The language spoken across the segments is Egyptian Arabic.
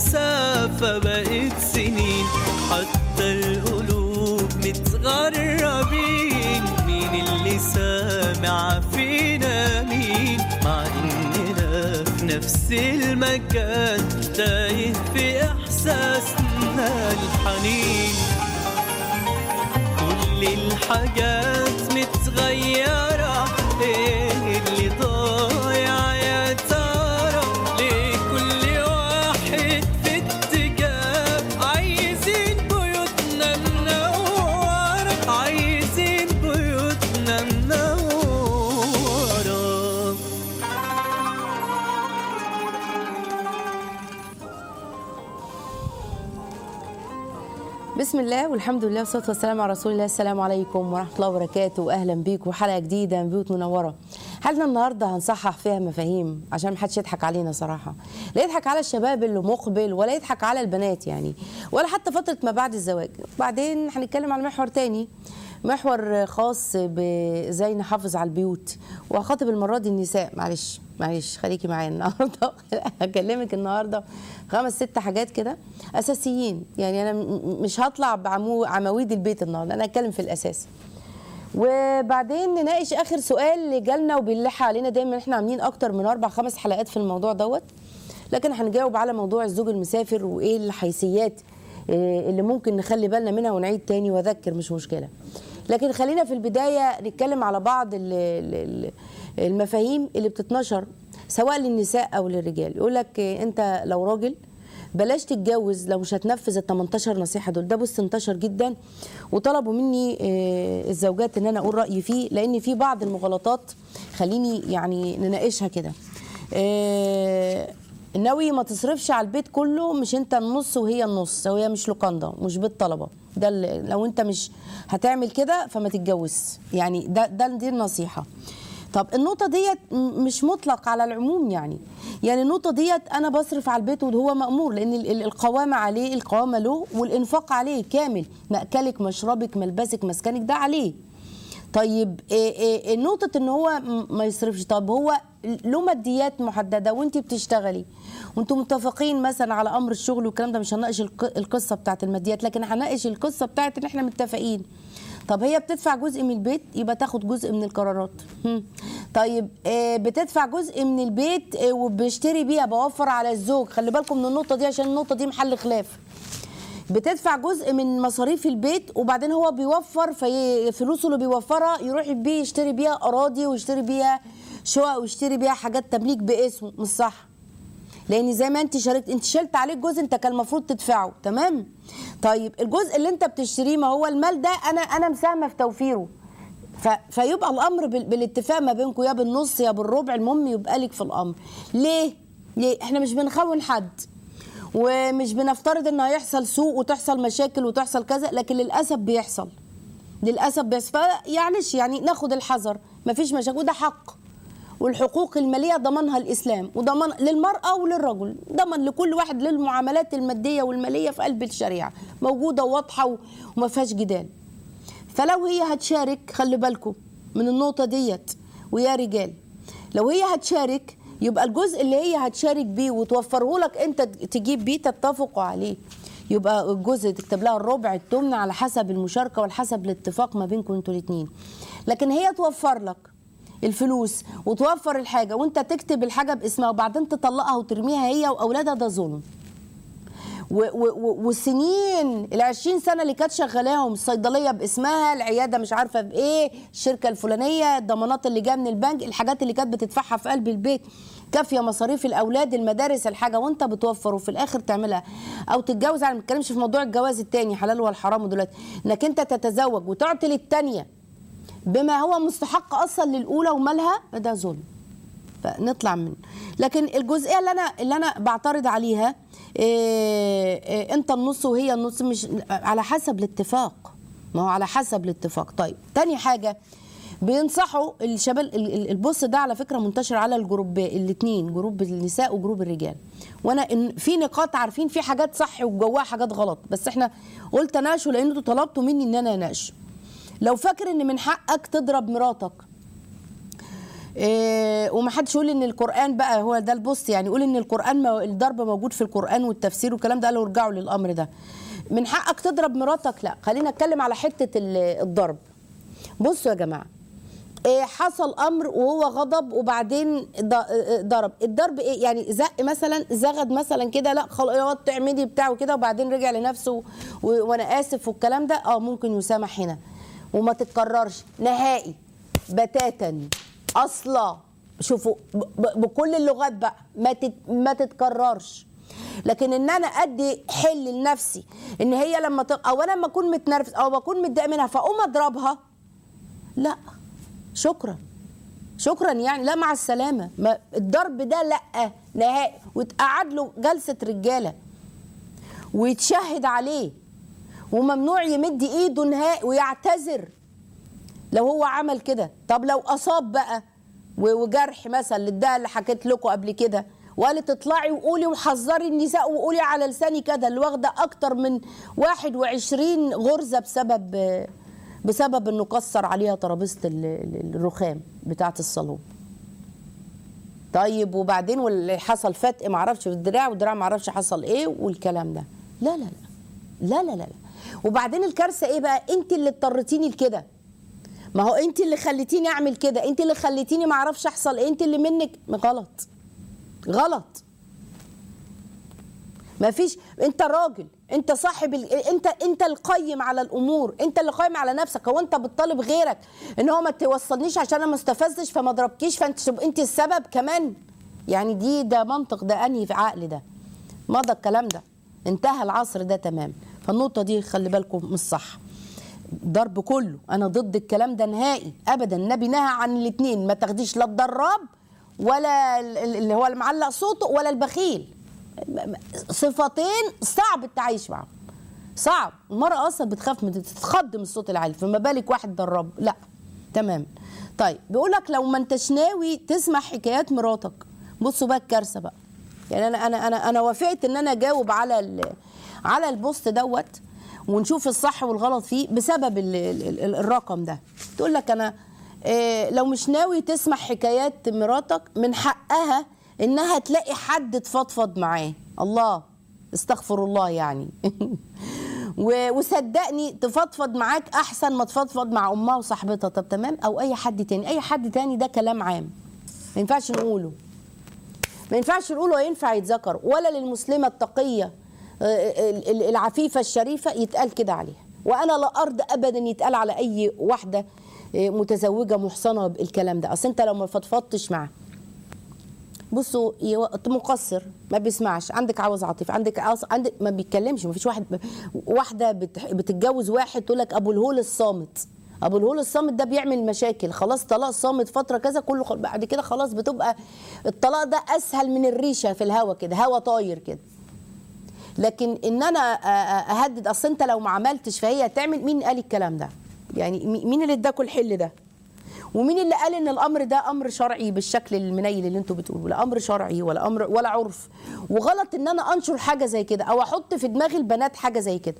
المسافة بقت سنين حتى القلوب متغربين مين اللي سامع فينا مين مع إننا في نفس المكان تايه في إحساسنا الحنين كل الحاجات متغيرة ايه اللي ضايع يا ترى ليه كل واحد في اتجاه عايزين بيوتنا منورة عايزين بيوتنا منورة بسم الله والحمد لله والصلاه والسلام على رسول الله السلام عليكم ورحمه الله وبركاته واهلا بيكم حلقه جديده من بيوت منوره حلقه النهارده هنصحح فيها مفاهيم عشان محدش يضحك علينا صراحه لا يضحك على الشباب اللي مقبل ولا يضحك على البنات يعني ولا حتى فتره ما بعد الزواج بعدين هنتكلم على محور تاني محور خاص بازاي نحافظ على البيوت وهخاطب المره دي النساء معلش معلش خليكي معايا النهارده هكلمك النهارده خمس ست حاجات كده اساسيين يعني انا م- مش هطلع بعمو عواميد البيت النهارده انا هتكلم في الاساس وبعدين نناقش اخر سؤال اللي جالنا وبيلح علينا دايما احنا عاملين اكتر من اربع خمس حلقات في الموضوع دوت لكن هنجاوب على موضوع الزوج المسافر وايه الحيثيات آه، اللي ممكن نخلي بالنا منها ونعيد تاني واذكر مش مشكله لكن خلينا في البدايه نتكلم على بعض ال- ال- ال- المفاهيم اللي بتتنشر سواء للنساء او للرجال يقول لك آه، انت لو راجل بلاش تتجوز لو مش هتنفذ ال 18 نصيحه دول ده بص انتشر جدا وطلبوا مني آه، الزوجات ان انا اقول رايي فيه لان في بعض المغالطات خليني يعني نناقشها كده آه، ناوي ما تصرفش على البيت كله مش انت النص وهي النص وهي مش لوكاندا مش بيت طلبه ده اللي- لو انت مش هتعمل كده فما تتجوز يعني ده ده دي النصيحه طب النقطة ديت م- مش مطلق على العموم يعني يعني النقطة ديت أنا بصرف على البيت وهو مأمور لأن ال- ال- القوامة عليه القوامة له والإنفاق عليه كامل مأكلك مشربك ملبسك مسكنك ده عليه طيب إيه إيه نقطة ان هو م- ما يصرفش طب هو له ماديات محددة وانت بتشتغلي وانتم متفقين مثلا على امر الشغل والكلام ده مش هنناقش الق- القصة بتاعت الماديات لكن هنناقش القصة بتاعت ان احنا متفقين طب هي بتدفع جزء من البيت يبقى تاخد جزء من القرارات هم. طيب آه، بتدفع جزء من البيت آه، وبشتري بيها بوفر على الزوج خلي بالكم من النقطة دي عشان النقطة دي محل خلاف بتدفع جزء من مصاريف البيت وبعدين هو بيوفر في فلوسه اللي بيوفرها يروح بيه يشتري بيها اراضي ويشتري بيها شقق ويشتري بيها حاجات تمليك باسمه مش صح لان زي ما انت شاركت انت شلت عليك جزء انت كان المفروض تدفعه تمام طيب الجزء اللي انت بتشتريه ما هو المال ده انا انا مساهمه في توفيره ف... فيبقى الامر بال... بالاتفاق ما بينكم يا بالنص يا بالربع المهم يبقى لك في الامر ليه ليه احنا مش بنخون حد ومش بنفترض ان هيحصل سوء وتحصل مشاكل وتحصل كذا لكن للاسف بيحصل للاسف بيحصل فيعنيش يعني ناخد الحذر مفيش مشاكل وده حق والحقوق الماليه ضمنها الاسلام وضمن للمراه وللرجل ضمن لكل واحد للمعاملات الماديه والماليه في قلب الشريعه موجوده وواضحه و- وما فيهاش جدال فلو هي هتشارك خلي بالكم من النقطة ديت ويا رجال لو هي هتشارك يبقى الجزء اللي هي هتشارك بيه وتوفره لك انت تجيب بيه تتفقوا عليه يبقى الجزء تكتب لها الربع التمن على حسب المشاركة وحسب الاتفاق ما بينكم انتوا الاتنين لكن هي توفر لك الفلوس وتوفر الحاجة وانت تكتب الحاجة باسمها وبعدين تطلقها وترميها هي واولادها ده ظلم و- و- و- والسنين ال 20 سنه اللي كانت شغالاهم الصيدليه باسمها العياده مش عارفه بايه الشركه الفلانيه الضمانات اللي جايه من البنك الحاجات اللي كانت بتدفعها في قلب البيت كافيه مصاريف الاولاد المدارس الحاجه وانت بتوفر وفي الاخر تعملها او تتجوز انا ما بتكلمش في موضوع الجواز التاني حلال والحرام دلوقتي انك انت تتزوج وتعطي للتانيه بما هو مستحق اصلا للاولى ومالها ده ظلم فنطلع منه لكن الجزئيه اللي انا اللي انا بعترض عليها إيه إيه انت النص وهي النص مش على حسب الاتفاق ما هو على حسب الاتفاق طيب تاني حاجه بينصحوا الشباب ال- ال- البوست ده على فكره منتشر على الجروب الاثنين جروب النساء وجروب الرجال وانا إن في نقاط عارفين في حاجات صح وجواها حاجات غلط بس احنا قلت اناقشه لان انتوا طلبتوا مني ان انا اناقشه لو فاكر ان من حقك تضرب مراتك إيه ومحدش يقول ان القران بقى هو ده البوست يعني يقول ان القران مو- الضرب موجود في القران والتفسير والكلام ده قالوا ارجعوا للامر ده من حقك تضرب مراتك لا خلينا نتكلم على حته ال- الضرب بصوا يا جماعه إيه حصل امر وهو غضب وبعدين ض- إيه ضرب الضرب ايه يعني زق مثلا زغد مثلا كده لا خلاص تعملي بتاعه كده وبعدين رجع لنفسه و- وانا اسف والكلام ده اه ممكن يسامح هنا وما تتكررش نهائي بتاتا اصلا شوفوا ب- ب- بكل اللغات بقى ما تت ما تتكررش لكن ان انا ادي حل لنفسي ان هي لما ت... او انا لما اكون متنرفز او بكون متضايق منها فاقوم اضربها لا شكرا شكرا يعني لا مع السلامه ما الضرب ده لا نهائي ويتقعد له جلسه رجاله ويتشهد عليه وممنوع يمد ايده نهائي ويعتذر لو هو عمل كده طب لو اصاب بقى و- وجرح مثلا للده اللي حكيت لكم قبل كده وقالت اطلعي وقولي وحذري النساء وقولي على لساني كده اللي واخده اكتر من 21 غرزه بسبب بسبب انه كسر عليها ترابيزه ال- ال- الرخام بتاعه الصالون طيب وبعدين واللي حصل فتق معرفش في الدراع والدراع معرفش حصل ايه والكلام ده لا لا لا لا لا لا, لا. وبعدين الكارثه ايه بقى انت اللي اضطرتيني لكده ما هو انت اللي خليتيني اعمل كده انت اللي خليتيني ما اعرفش احصل ايه انت اللي منك غلط غلط ما فيش انت راجل انت صاحب ال... انت انت القيم على الامور انت اللي قايم على نفسك هو انت بتطالب غيرك ان هو ما توصلنيش عشان انا ما استفزتش فما ضربكيش فانت تبقى انت السبب كمان يعني دي ده منطق ده انهي في عقل ده مضى الكلام ده انتهى العصر ده تمام فالنقطه دي خلي بالكم مش صح ضرب كله انا ضد الكلام ده نهائي ابدا النبي نهى عن الاثنين ما تاخديش لا الضراب ولا ال- ال- اللي هو المعلق صوته ولا البخيل م- م- صفتين صعب التعايش معاهم صعب المرأة أصلا بتخاف من تتخض من الصوت العالي فما بالك واحد ضرب لا تمام طيب بيقول لك لو ما انتش ناوي تسمع حكايات مراتك بصوا بقى الكارثة بقى يعني انا انا انا انا وافقت ان انا اجاوب على ال- على البوست دوت ونشوف الصح والغلط فيه بسبب ال ال ال الرقم ده تقول لك انا إيه لو مش ناوي تسمع حكايات مراتك من حقها انها تلاقي حد تفضفض معاه الله استغفر الله يعني و- وصدقني تفضفض معاك احسن ما تفضفض مع امها وصاحبتها طب تمام او اي حد تاني اي حد تاني ده كلام عام ما ينفعش نقوله ما ينفعش نقوله ينفع يتذكر ولا للمسلمه التقيه آه، ال- ال- العفيفه الشريفه يتقال كده عليها وانا لا ارضى ابدا يتقال على اي واحده آه، متزوجه محصنه بالكلام ده اصل انت لو ما فضفضتش معاه بصوا يو- مقصر ما بيسمعش عندك عاوز عاطفه عندك عاوز عندك ما بيتكلمش ما فيش واحد واحده بت- بتتجوز واحد تقول لك ابو الهول الصامت ابو الهول الصامت ده بيعمل مشاكل خلاص طلاق صامت فتره كذا كله خل- بعد كده خلاص بتبقى الطلاق ده اسهل من الريشه في الهوا كده هوا طاير كده لكن ان انا أ- أ- اهدد اصل انت لو ما عملتش فهي تعمل مين قال الكلام ده يعني مي- مين اللي اداكوا الحل ده ومين اللي قال ان الامر ده امر شرعي بالشكل المنيل اللي انتوا بتقولوا لا امر شرعي ولا امر ولا عرف وغلط ان انا انشر حاجه زي كده او احط في دماغ البنات حاجه زي كده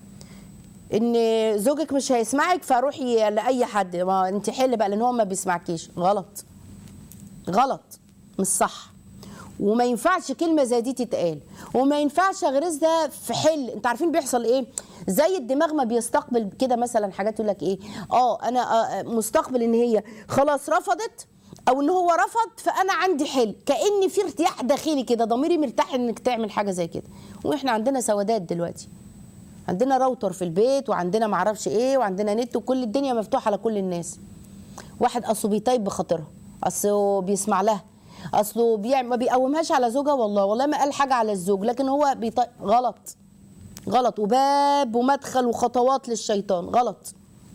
ان زوجك مش هيسمعك فروحي لاي حد ما انت حل بقى لان هو ما بيسمعكيش غلط غلط مش صح وما ينفعش كلمه زي دي تتقال وما ينفعش اغرزها في حل انت عارفين بيحصل ايه زي الدماغ ما بيستقبل كده مثلا حاجات يقول لك ايه اه انا آه مستقبل ان هي خلاص رفضت او ان هو رفض فانا عندي حل كان في ارتياح داخلي كده ضميري مرتاح انك تعمل حاجه زي كده واحنا عندنا سوادات دلوقتي عندنا راوتر في البيت وعندنا معرفش ايه وعندنا نت وكل الدنيا مفتوحه على كل الناس واحد اصله بيطيب بخاطرها اصله بيسمع لها اصله بيعمل ما بيقومهاش على زوجها والله والله ما قال حاجه على الزوج لكن هو بيطيب غلط غلط وباب ومدخل وخطوات للشيطان غلط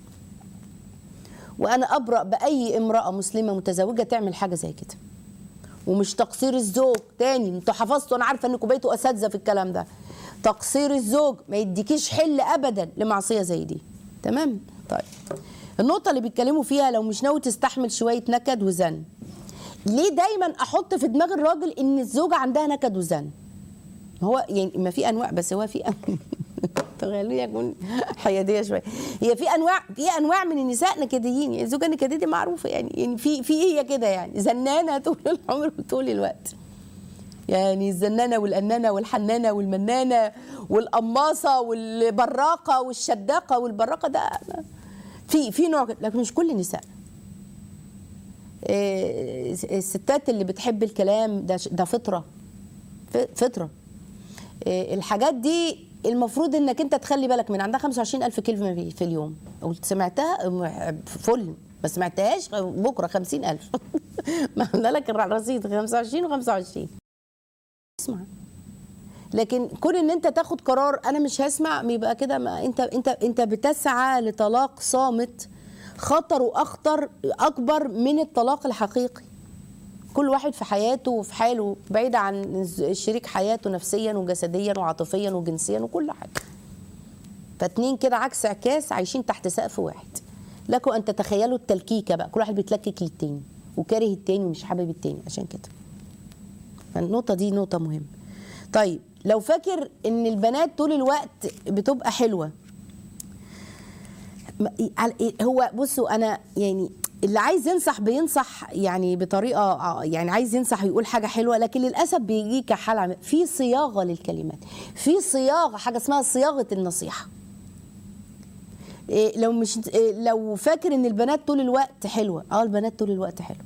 وانا ابرا باي امراه مسلمه متزوجه تعمل حاجه زي كده ومش تقصير الزوج تاني انتوا حفظتوا انا عارفه انكم بقيتوا اساتذه في الكلام ده تقصير الزوج ما يديكيش حل ابدا لمعصيه زي دي تمام طيب النقطه اللي بيتكلموا فيها لو مش ناوي تستحمل شويه نكد وزن ليه دايما احط في دماغ الراجل ان الزوجه عندها نكد وزن هو يعني ما في انواع بس هو في خليني اكون حياديه شويه هي في انواع في انواع من النساء نكديين يعني الزوجه النكديه دي معروفه يعني يعني في في هي كده يعني زنانه طول العمر وطول الوقت يعني الزنانه والأنانه والحنانه والمنانه والقماصه والبراقه والشداقه والبراقه ده في في نوع كده، لكن مش كل النساء إيه، الستات اللي بتحب الكلام ده ده فطره ف- فطره إيه، الحاجات دي المفروض انك انت تخلي بالك من عندها 25000 كلمه في- في اليوم قلت سمعتها م- فل ما سمعتهاش بكره 50000 ما عندنا لك الرصيد 25 و25 اسمع لكن كون ان انت تاخد قرار انا مش هسمع يبقى كده ما انت انت انت بتسعى لطلاق صامت خطره اخطر اكبر من الطلاق الحقيقي كل واحد في حياته وفي حاله بعيد عن شريك حياته نفسيا وجسديا وعاطفيا وجنسيا وكل حاجه فاتنين كده عكس عكاس عايشين تحت سقف واحد لكم ان تتخيلوا التلكيكه بقى كل واحد بيتلكك للتاني وكاره التاني ومش حابب التاني عشان كده فالنقطه دي نقطه مهمه طيب لو فاكر ان البنات طول الوقت بتبقى حلوه ما- على- هو بصوا انا يعني اللي عايز ينصح بينصح يعني بطريقه آه، يعني عايز ينصح ويقول حاجه حلوه لكن للاسف بيجي كحال عم- في صياغه للكلمات في صياغه حاجه اسمها صياغه النصيحه إيه لو مش إيه لو فاكر ان البنات طول الوقت حلوه اه البنات طول الوقت حلوه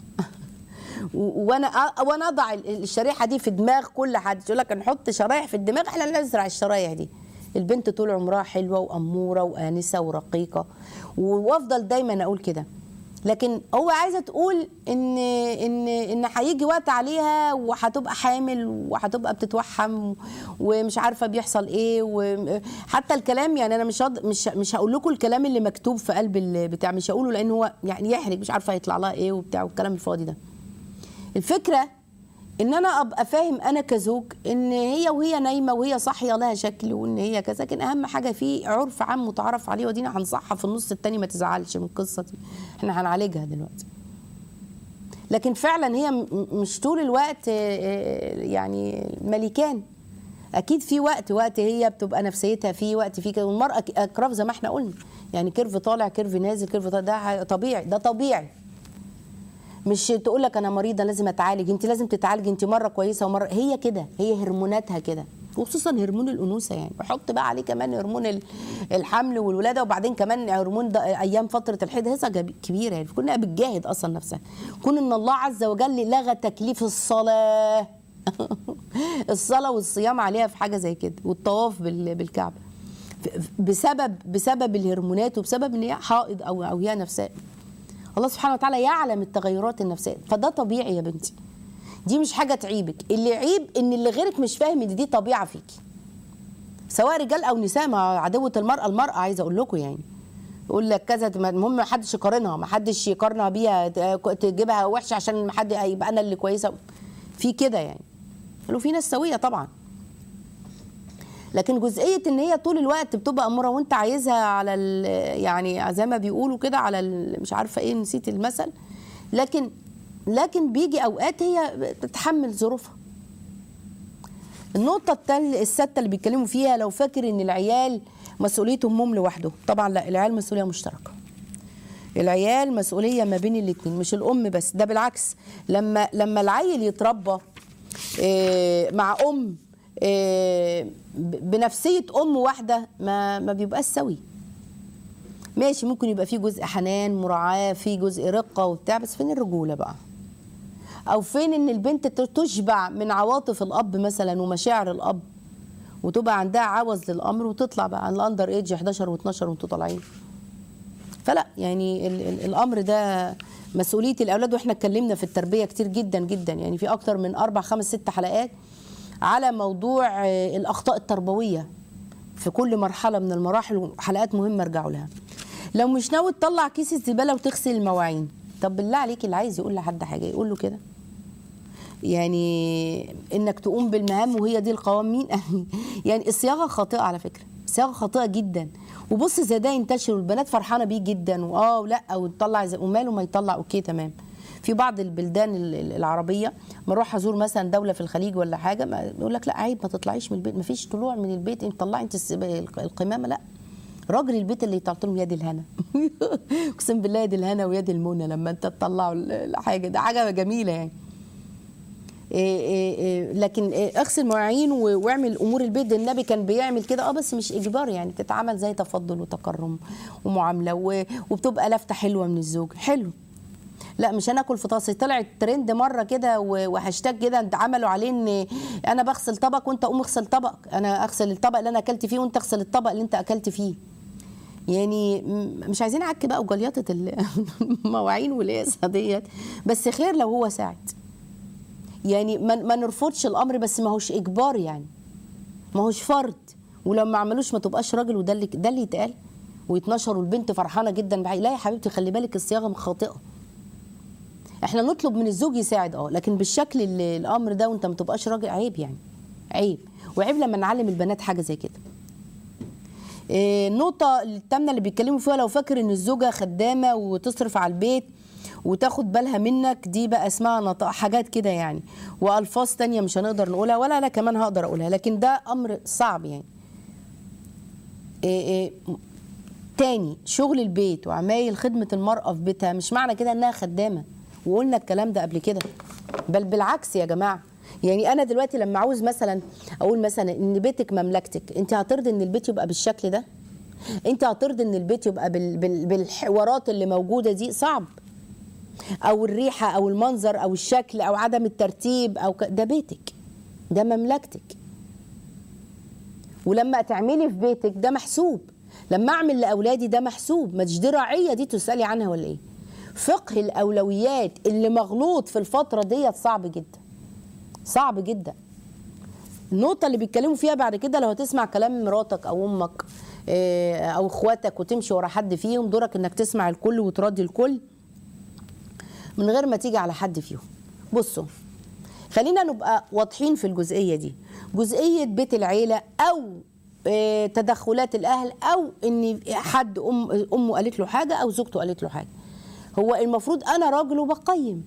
و- وانا أ- وانا اضع ال- الشريحه دي في دماغ كل حد يقول لك نحط شرايح في الدماغ احنا نزرع الشرايح دي البنت طول عمرها حلوه واموره وانسه ورقيقه وافضل دايما اقول كده لكن هو عايزه تقول ان ان ان هيجي وقت عليها وهتبقى حامل وهتبقى بتتوحم ومش عارفه بيحصل ايه وحتى الكلام يعني انا مش هض- مش مش هقول لكم الكلام اللي مكتوب في قلب البتاع مش هقوله لان هو يعني يحرج مش عارفه هيطلع لها ايه وبتاع والكلام الفاضي ده الفكره ان انا ابقى فاهم انا كزوج ان هي وهي نايمه وهي صاحيه لها شكل وان هي كذا لكن اهم حاجه في عرف عام متعارف عليه ودينا هنصحها في النص التاني ما تزعلش من القصه دي احنا هنعالجها دلوقتي لكن فعلا هي م- مش طول الوقت آه، آه، يعني ملكان اكيد في وقت وقت هي بتبقى نفسيتها فيه وقت فيه كده والمراه ك- اكراف زي ما احنا قلنا يعني كيرف طالع كيرف نازل كيرف طالع ده ح- طبيعي ده طبيعي مش تقول لك انا مريضه لازم اتعالج انت لازم تتعالجي انت مره كويسه ومره هي كده هي هرموناتها كده وخصوصا هرمون الانوثه يعني وحط بقى عليه كمان هرمون ال- الحمل والولاده وبعدين كمان هرمون ده ايام فتره الحيض هيصه جب- كبيره يعني كنا بتجاهد اصلا نفسها كون ان الله عز وجل لغى تكليف الصلاه الصلاه والصيام عليها في حاجه زي كده والطواف بال- بالكعبه ف- بسبب بسبب الهرمونات وبسبب ان هي حائض او او هي نفسها الله سبحانه وتعالى يعلم التغيرات النفسيه فده طبيعي يا بنتي دي مش حاجه تعيبك اللي عيب ان اللي غيرك مش فاهم ان دي طبيعه فيكي سواء رجال او نساء ما عدوه المراه المراه عايزه اقول لكم يعني يقول لك كذا ما- المهم ما حدش يقارنها ما حدش يقارنها بيها ت- تجيبها وحشه عشان ما حد يبقى انا اللي كويسه في كده يعني قالوا في ناس سويه طبعا لكن جزئيه ان هي طول الوقت بتبقى اموره وانت عايزها على ال- يعني زي ما بيقولوا كده على ال- مش عارفه ايه نسيت المثل لكن لكن بيجي اوقات هي بتتحمل ظروفها النقطة التال الستة اللي بيتكلموا فيها لو فاكر ان العيال مسؤوليتهم هم لوحده طبعا لا العيال مسؤولية مشتركة العيال مسؤولية ما بين الاتنين مش الأم بس ده بالعكس لما لما العيل يتربى آه، مع أم آه، ب- بنفسية أم واحدة ما ما بيبقاش سوي ماشي ممكن يبقى فيه جزء حنان مراعاة فيه جزء رقة وبتاع بس فين الرجولة بقى او فين ان البنت ت- تشبع من عواطف الاب مثلا ومشاعر الاب وتبقى عندها عوز للامر وتطلع بقى عن الاندر ايدج 11 و12 وانتوا طالعين فلا يعني ال ال الامر ده مسؤوليه الاولاد واحنا اتكلمنا في التربيه كتير جدا جدا يعني في اكتر من اربع خمس ست حلقات على موضوع آه، الاخطاء التربويه في كل مرحله من المراحل وحلقات مهمه ارجعوا لها لو مش ناوي تطلع كيس الزباله وتغسل المواعين طب بالله عليك اللي عايز يقول لحد حاجه يقول له كده يعني انك تقوم بالمهام وهي دي القوام مين يعني الصياغه خاطئه على فكره صياغه خاطئه جدا وبص زي ده ينتشر والبنات فرحانه بيه جدا واه ولا وتطلع زي وماله ما يطلع اوكي تمام في بعض البلدان ال- ال- العربيه ما اروح ازور مثلا دوله في الخليج ولا حاجه ما يقول لك لا عيب ما تطلعيش من البيت ما فيش طلوع من البيت انت طلعي انت الس- القمامه لا راجل البيت اللي يطلع لهم يد الهنا اقسم بالله يد الهنا ويد المنى لما انت تطلعوا ال- الحاجه ده حاجه جميله يعني إيه إيه إيه لكن إيه اغسل مواعين و- واعمل امور البيت ده النبي كان بيعمل كده اه بس مش اجبار يعني تتعمل زي تفضل وتكرم ومعامله و- وبتبقى لفته حلوه من الزوج حلو لا مش هناكل في طاسه طلعت ترند مره كده و- وهاشتاج كده انت عملوا عليه ان انا بغسل طبق وانت قوم اغسل طبق انا اغسل الطبق اللي انا اكلت فيه وانت اغسل الطبق اللي انت اكلت فيه يعني م- مش عايزين عك بقى وجليطه ال- المواعين والقصه ديت بس خير لو هو ساعد يعني ما ما نرفضش الامر بس ما هوش اجبار يعني ما هوش فرض ولو ما عملوش ما تبقاش راجل وده اللي ده اللي يتقال ويتنشر والبنت فرحانه جدا بحي. لا يا حبيبتي خلي بالك الصياغه خاطئه احنا نطلب من الزوج يساعد اه لكن بالشكل اللي الامر ده وانت ما تبقاش راجل عيب يعني عيب وعيب لما نعلم البنات حاجه زي كده إيه، النقطة التامنة اللي بيتكلموا فيها لو فاكر ان الزوجة خدامة وتصرف على البيت وتاخد بالها منك دي بقى اسمها نط... حاجات كده يعني والفاظ تانية مش هنقدر نقولها ولا انا كمان هقدر اقولها لكن ده امر صعب يعني إيه إيه تاني شغل البيت وعمايل خدمة المرأة في بيتها مش معنى كده انها خدامة وقلنا الكلام ده قبل كده بل بالعكس يا جماعة يعني انا دلوقتي لما عاوز مثلا اقول مثلا ان بيتك مملكتك انت هترضي ان البيت يبقى بالشكل ده انت هترضي ان البيت يبقى بال بال بالحوارات اللي موجودة دي صعب او الريحة او المنظر او الشكل او عدم الترتيب او ك... ده بيتك ده مملكتك ولما تعملي في بيتك ده محسوب لما اعمل لاولادي ده محسوب ما دي رعيه دي تسالي عنها ولا ايه فقه الاولويات اللي مغلوط في الفتره ديت صعب جدا صعب جدا النقطه اللي بيتكلموا فيها بعد كده لو هتسمع كلام مراتك او امك آه، او اخواتك وتمشي ورا حد فيهم دورك انك تسمع الكل وتراضي الكل من غير ما تيجي على حد فيهم بصوا خلينا نبقى واضحين في الجزئيه دي جزئيه بيت العيله او آه، تدخلات الاهل او ان حد ام امه قالت له حاجه او زوجته قالت له حاجه هو المفروض انا راجل وبقيم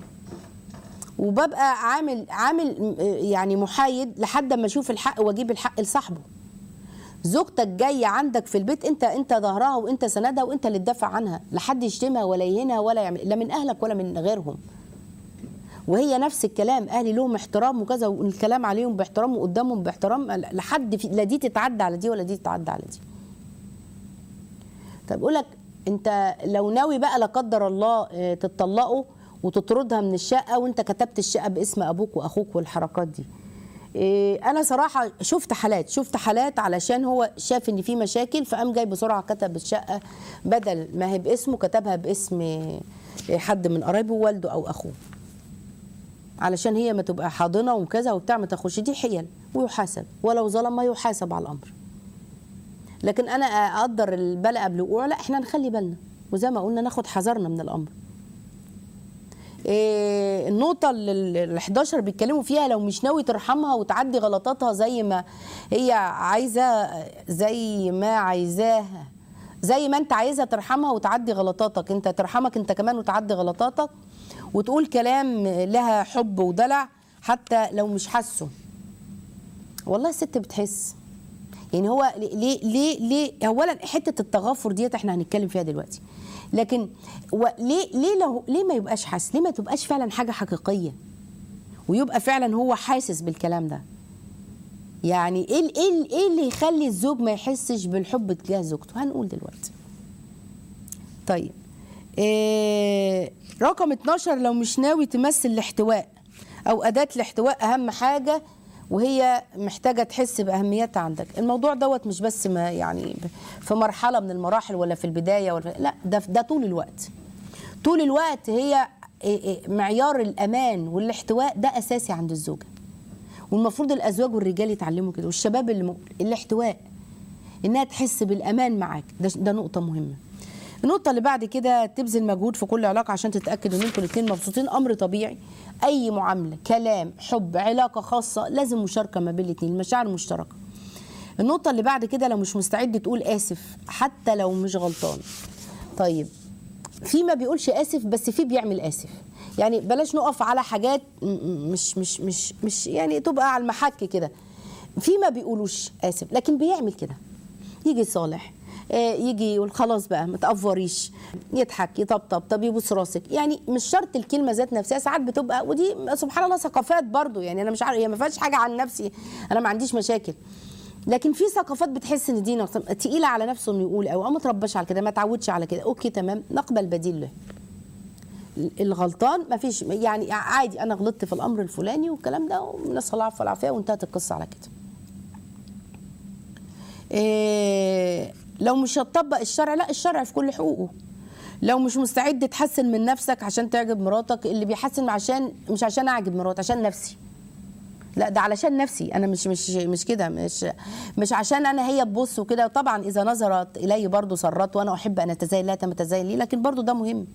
وببقى عامل عامل آه، يعني محايد لحد ما اشوف الحق واجيب الحق لصاحبه زوجتك جايه عندك في البيت انت انت ظهرها وانت سندها وانت اللي تدافع عنها لا حد يشتمها ولا يهينها ولا يعمل لا من اهلك ولا من غيرهم وهي نفس الكلام اهلي لهم احترام وكذا والكلام عليهم باحترام وقدامهم باحترام لحد في لا دي تتعدى على دي ولا دي تتعدى على دي طب اقول لك انت لو ناوي بقى لا قدر الله اه، تتطلقوا وتطردها من الشقه وانت كتبت الشقه باسم ابوك واخوك والحركات دي إيه، انا صراحه شفت حالات شفت حالات علشان هو شاف ان في مشاكل فقام جاي بسرعه كتب الشقه بدل ما هي باسمه كتبها باسم إيه، حد من قرايبه والده او اخوه علشان هي ما تبقى حاضنه وكذا وبتاع ما تاخدش دي حيل ويحاسب ولو ظلم ما يحاسب على الامر لكن انا اقدر البلاء قبل وقوعه لا احنا نخلي بالنا وزي ما قلنا ناخد حذرنا من الامر إيه النقطة ال 11 بيتكلموا فيها لو مش ناوي ترحمها وتعدي غلطاتها زي ما هي عايزة زي ما عايزاها زي ما انت عايزها ترحمها وتعدي غلطاتك انت ترحمك انت كمان وتعدي غلطاتك وتقول كلام لها حب ودلع حتى لو مش حاسه والله الست بتحس يعني هو ليه ليه ليه اولا حته التغافر ديت احنا هنتكلم فيها دلوقتي لكن و- ليه ليه لو ليه ما يبقاش حاسس ليه ما تبقاش فعلا حاجه حقيقيه ويبقى فعلا هو حاسس بالكلام ده يعني ايه ال- ايه ال- ايه اللي يخلي الزوج ما يحسش بالحب تجاه زوجته هنقول دلوقتي طيب إيه رقم 12 لو مش ناوي تمثل الاحتواء او اداه الاحتواء اهم حاجه وهي محتاجه تحس باهميتها عندك الموضوع دوت مش بس ما يعني في مرحله من المراحل ولا في البدايه ولا لا ده ده طول الوقت طول الوقت هي إيه إيه معيار الامان والاحتواء ده اساسي عند الزوجه والمفروض الازواج والرجال يتعلموا كده والشباب اللي م... الاحتواء انها تحس بالامان معاك ده ده نقطه مهمه النقطه اللي بعد كده تبذل مجهود في كل علاقه عشان تتاكد ان انتوا الاثنين مبسوطين امر طبيعي اي معامله كلام حب علاقه خاصه لازم مشاركه ما بين الاثنين المشاعر مشتركه النقطه اللي بعد كده لو مش مستعد تقول اسف حتى لو مش غلطان طيب في ما بيقولش اسف بس في بيعمل اسف يعني بلاش نقف على حاجات م- م- مش مش مش مش يعني تبقى على المحك كده في ما بيقولوش اسف لكن بيعمل كده يجي صالح آه، يجي يقول خلاص بقى ما تقفريش يضحك يطبطب طب يبوس راسك يعني مش شرط الكلمه ذات نفسها ساعات بتبقى ودي سبحان الله ثقافات برضو يعني انا مش عارف هي ما فيهاش حاجه عن نفسي انا ما عنديش مشاكل لكن في ثقافات بتحس ان دي نقص- تقيله على نفسه انه يقول او ما ترباش على كده ما تعودش على كده اوكي تمام نقبل بديل له الغلطان ما فيش يعني عادي انا غلطت في الامر الفلاني والكلام ده ونسال الله العفو والعافيه وانتهت القصه على كده إيه لو مش هتطبق الشرع لا الشرع في كل حقوقه لو مش مستعد تحسن من نفسك عشان تعجب مراتك اللي بيحسن عشان مش عشان اعجب مراتي عشان نفسي لا ده علشان نفسي انا مش مش مش كده مش مش عشان انا هي تبص وكده طبعا اذا نظرت الي برضو سرت وانا احب ان اتزين لا تتزين لي لكن برضو ده مهم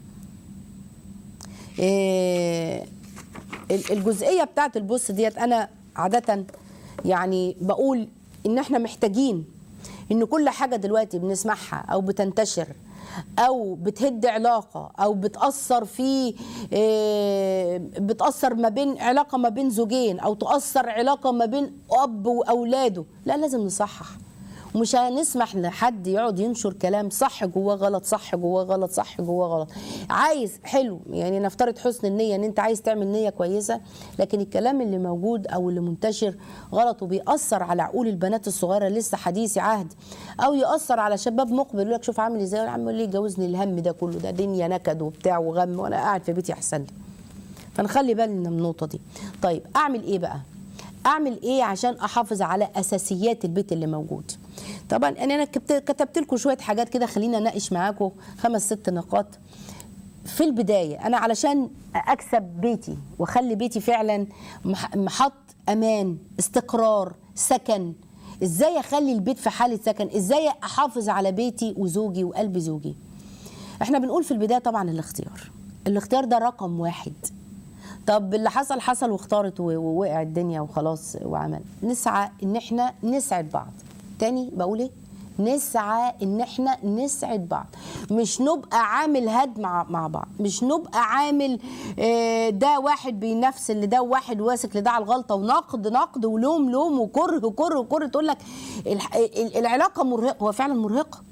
إيه ال- الجزئيه بتاعت البص ديت انا عاده يعني بقول ان احنا محتاجين ان كل حاجه دلوقتي بنسمعها او بتنتشر او بتهد علاقه او بتاثر في إيه، بتاثر ما بين علاقه ما بين زوجين او تاثر علاقه ما بين اب واولاده لا لازم نصحح ومش هنسمح لحد يقعد ينشر كلام صح جواه غلط صح جواه غلط صح جواه غلط عايز حلو يعني نفترض حسن النيه ان انت عايز تعمل نيه كويسه لكن الكلام اللي موجود او اللي منتشر غلط وبيأثر على عقول البنات الصغيره لسه حديثي عهد او يأثر على شباب مقبل يقول لك شوف عامل ازاي يا عم ليه جوزني الهم ده كله ده دنيا نكد وبتاع وغم وانا قاعد في بيتي احسن لي فنخلي بالنا من النقطه دي طيب اعمل ايه بقى اعمل ايه عشان احافظ على اساسيات البيت اللي موجود طبعا انا انا كتبت كتبت لكم شويه حاجات كده خلينا اناقش معاكم خمس ست نقاط في البدايه انا علشان اكسب بيتي واخلي بيتي فعلا مح- محط امان استقرار سكن ازاي اخلي البيت في حاله سكن ازاي احافظ على بيتي وزوجي وقلب زوجي احنا بنقول في البدايه طبعا الاختيار الاختيار ده رقم واحد طب اللي حصل حصل واختارت و- ووقع الدنيا وخلاص وعمل نسعى ان احنا نسعد بعض تاني بقول ايه نسعى ان احنا نسعد بعض مش نبقى عامل هد مع مع بعض مش نبقى عامل آه، ده واحد بينفس اللي ده واحد واسك لده على الغلطه ونقد نقد ولوم لوم وكره كره كره تقول لك الح- ال- العلاقه مرهقه هو فعلا مرهقه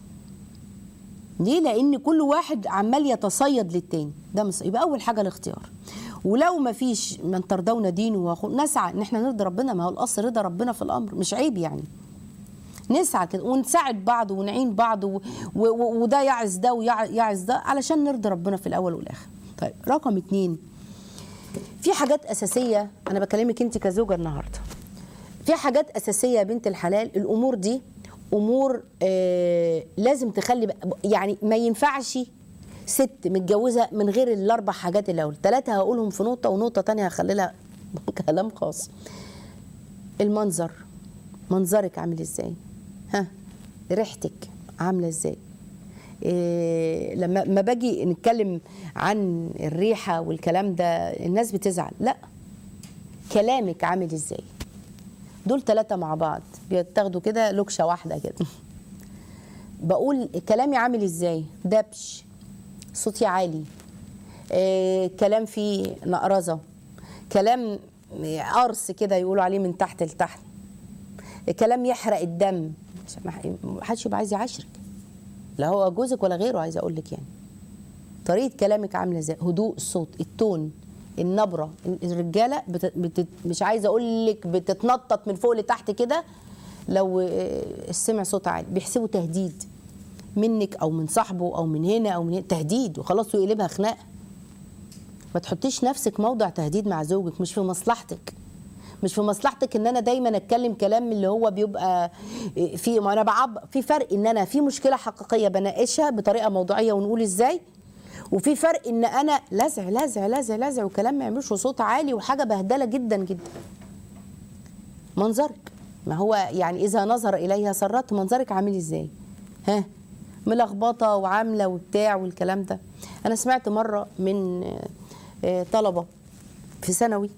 ليه؟ لأن كل واحد عمال يتصيد للتاني ده مص... يبقى أول حاجة الاختيار ولو ما فيش من ترضون دينه وأخوه نسعى إن احنا نرضي ربنا ما هو الأصل رضا ربنا في الأمر مش عيب يعني نسعى كده ونساعد بعض ونعين بعض و... و... و... وده يعز ده ويعز ده علشان نرضي ربنا في الأول والآخر طيب رقم اتنين في حاجات أساسية أنا بكلمك أنت كزوجة النهاردة في حاجات أساسية يا بنت الحلال الأمور دي أمور آه لازم تخلي بق- يعني ما ينفعش ست متجوزة من غير الأربع حاجات الأول ثلاثة هقولهم في نقطة ونقطة تانية هخلي لها كلام خاص المنظر منظرك عامل ازاي ها ريحتك عاملة ازاي إيه لما ما باجي نتكلم عن الريحة والكلام ده الناس بتزعل لا كلامك عامل ازاي دول ثلاثة مع بعض بيتاخدوا كده لوكشة واحدة كده بقول كلامي عامل ازاي دبش صوتي عالي إيه كلام فيه نقرزة كلام قرص كده يقولوا عليه من تحت لتحت كلام يحرق الدم عشان ما حدش يبقى عايز يعاشرك لا هو جوزك ولا غيره عايزه اقول لك يعني طريقه كلامك عامله ازاي هدوء الصوت التون النبره الرجاله بت... بت... مش عايزه اقول لك بتتنطط من فوق لتحت كده لو آه، سمع صوت عالي بيحسبوا تهديد منك او من صاحبه او من هنا او من هنا تهديد وخلاص ويقلبها خناقه ما تحطيش نفسك موضع تهديد مع زوجك مش في مصلحتك مش في مصلحتك ان انا دايما اتكلم كلام اللي هو بيبقى في ما انا بعب في فرق ان انا في مشكله حقيقيه بناقشها بطريقه موضوعيه ونقول ازاي وفي فرق ان انا لزع لزع لزع لزع وكلام ما يعملوش وصوت عالي وحاجه بهدله جدا جدا منظرك ما هو يعني اذا نظر اليها سرت منظرك عامل ازاي ها ملخبطه وعامله وبتاع والكلام ده انا سمعت مره من آه، آه، طلبه في ثانوي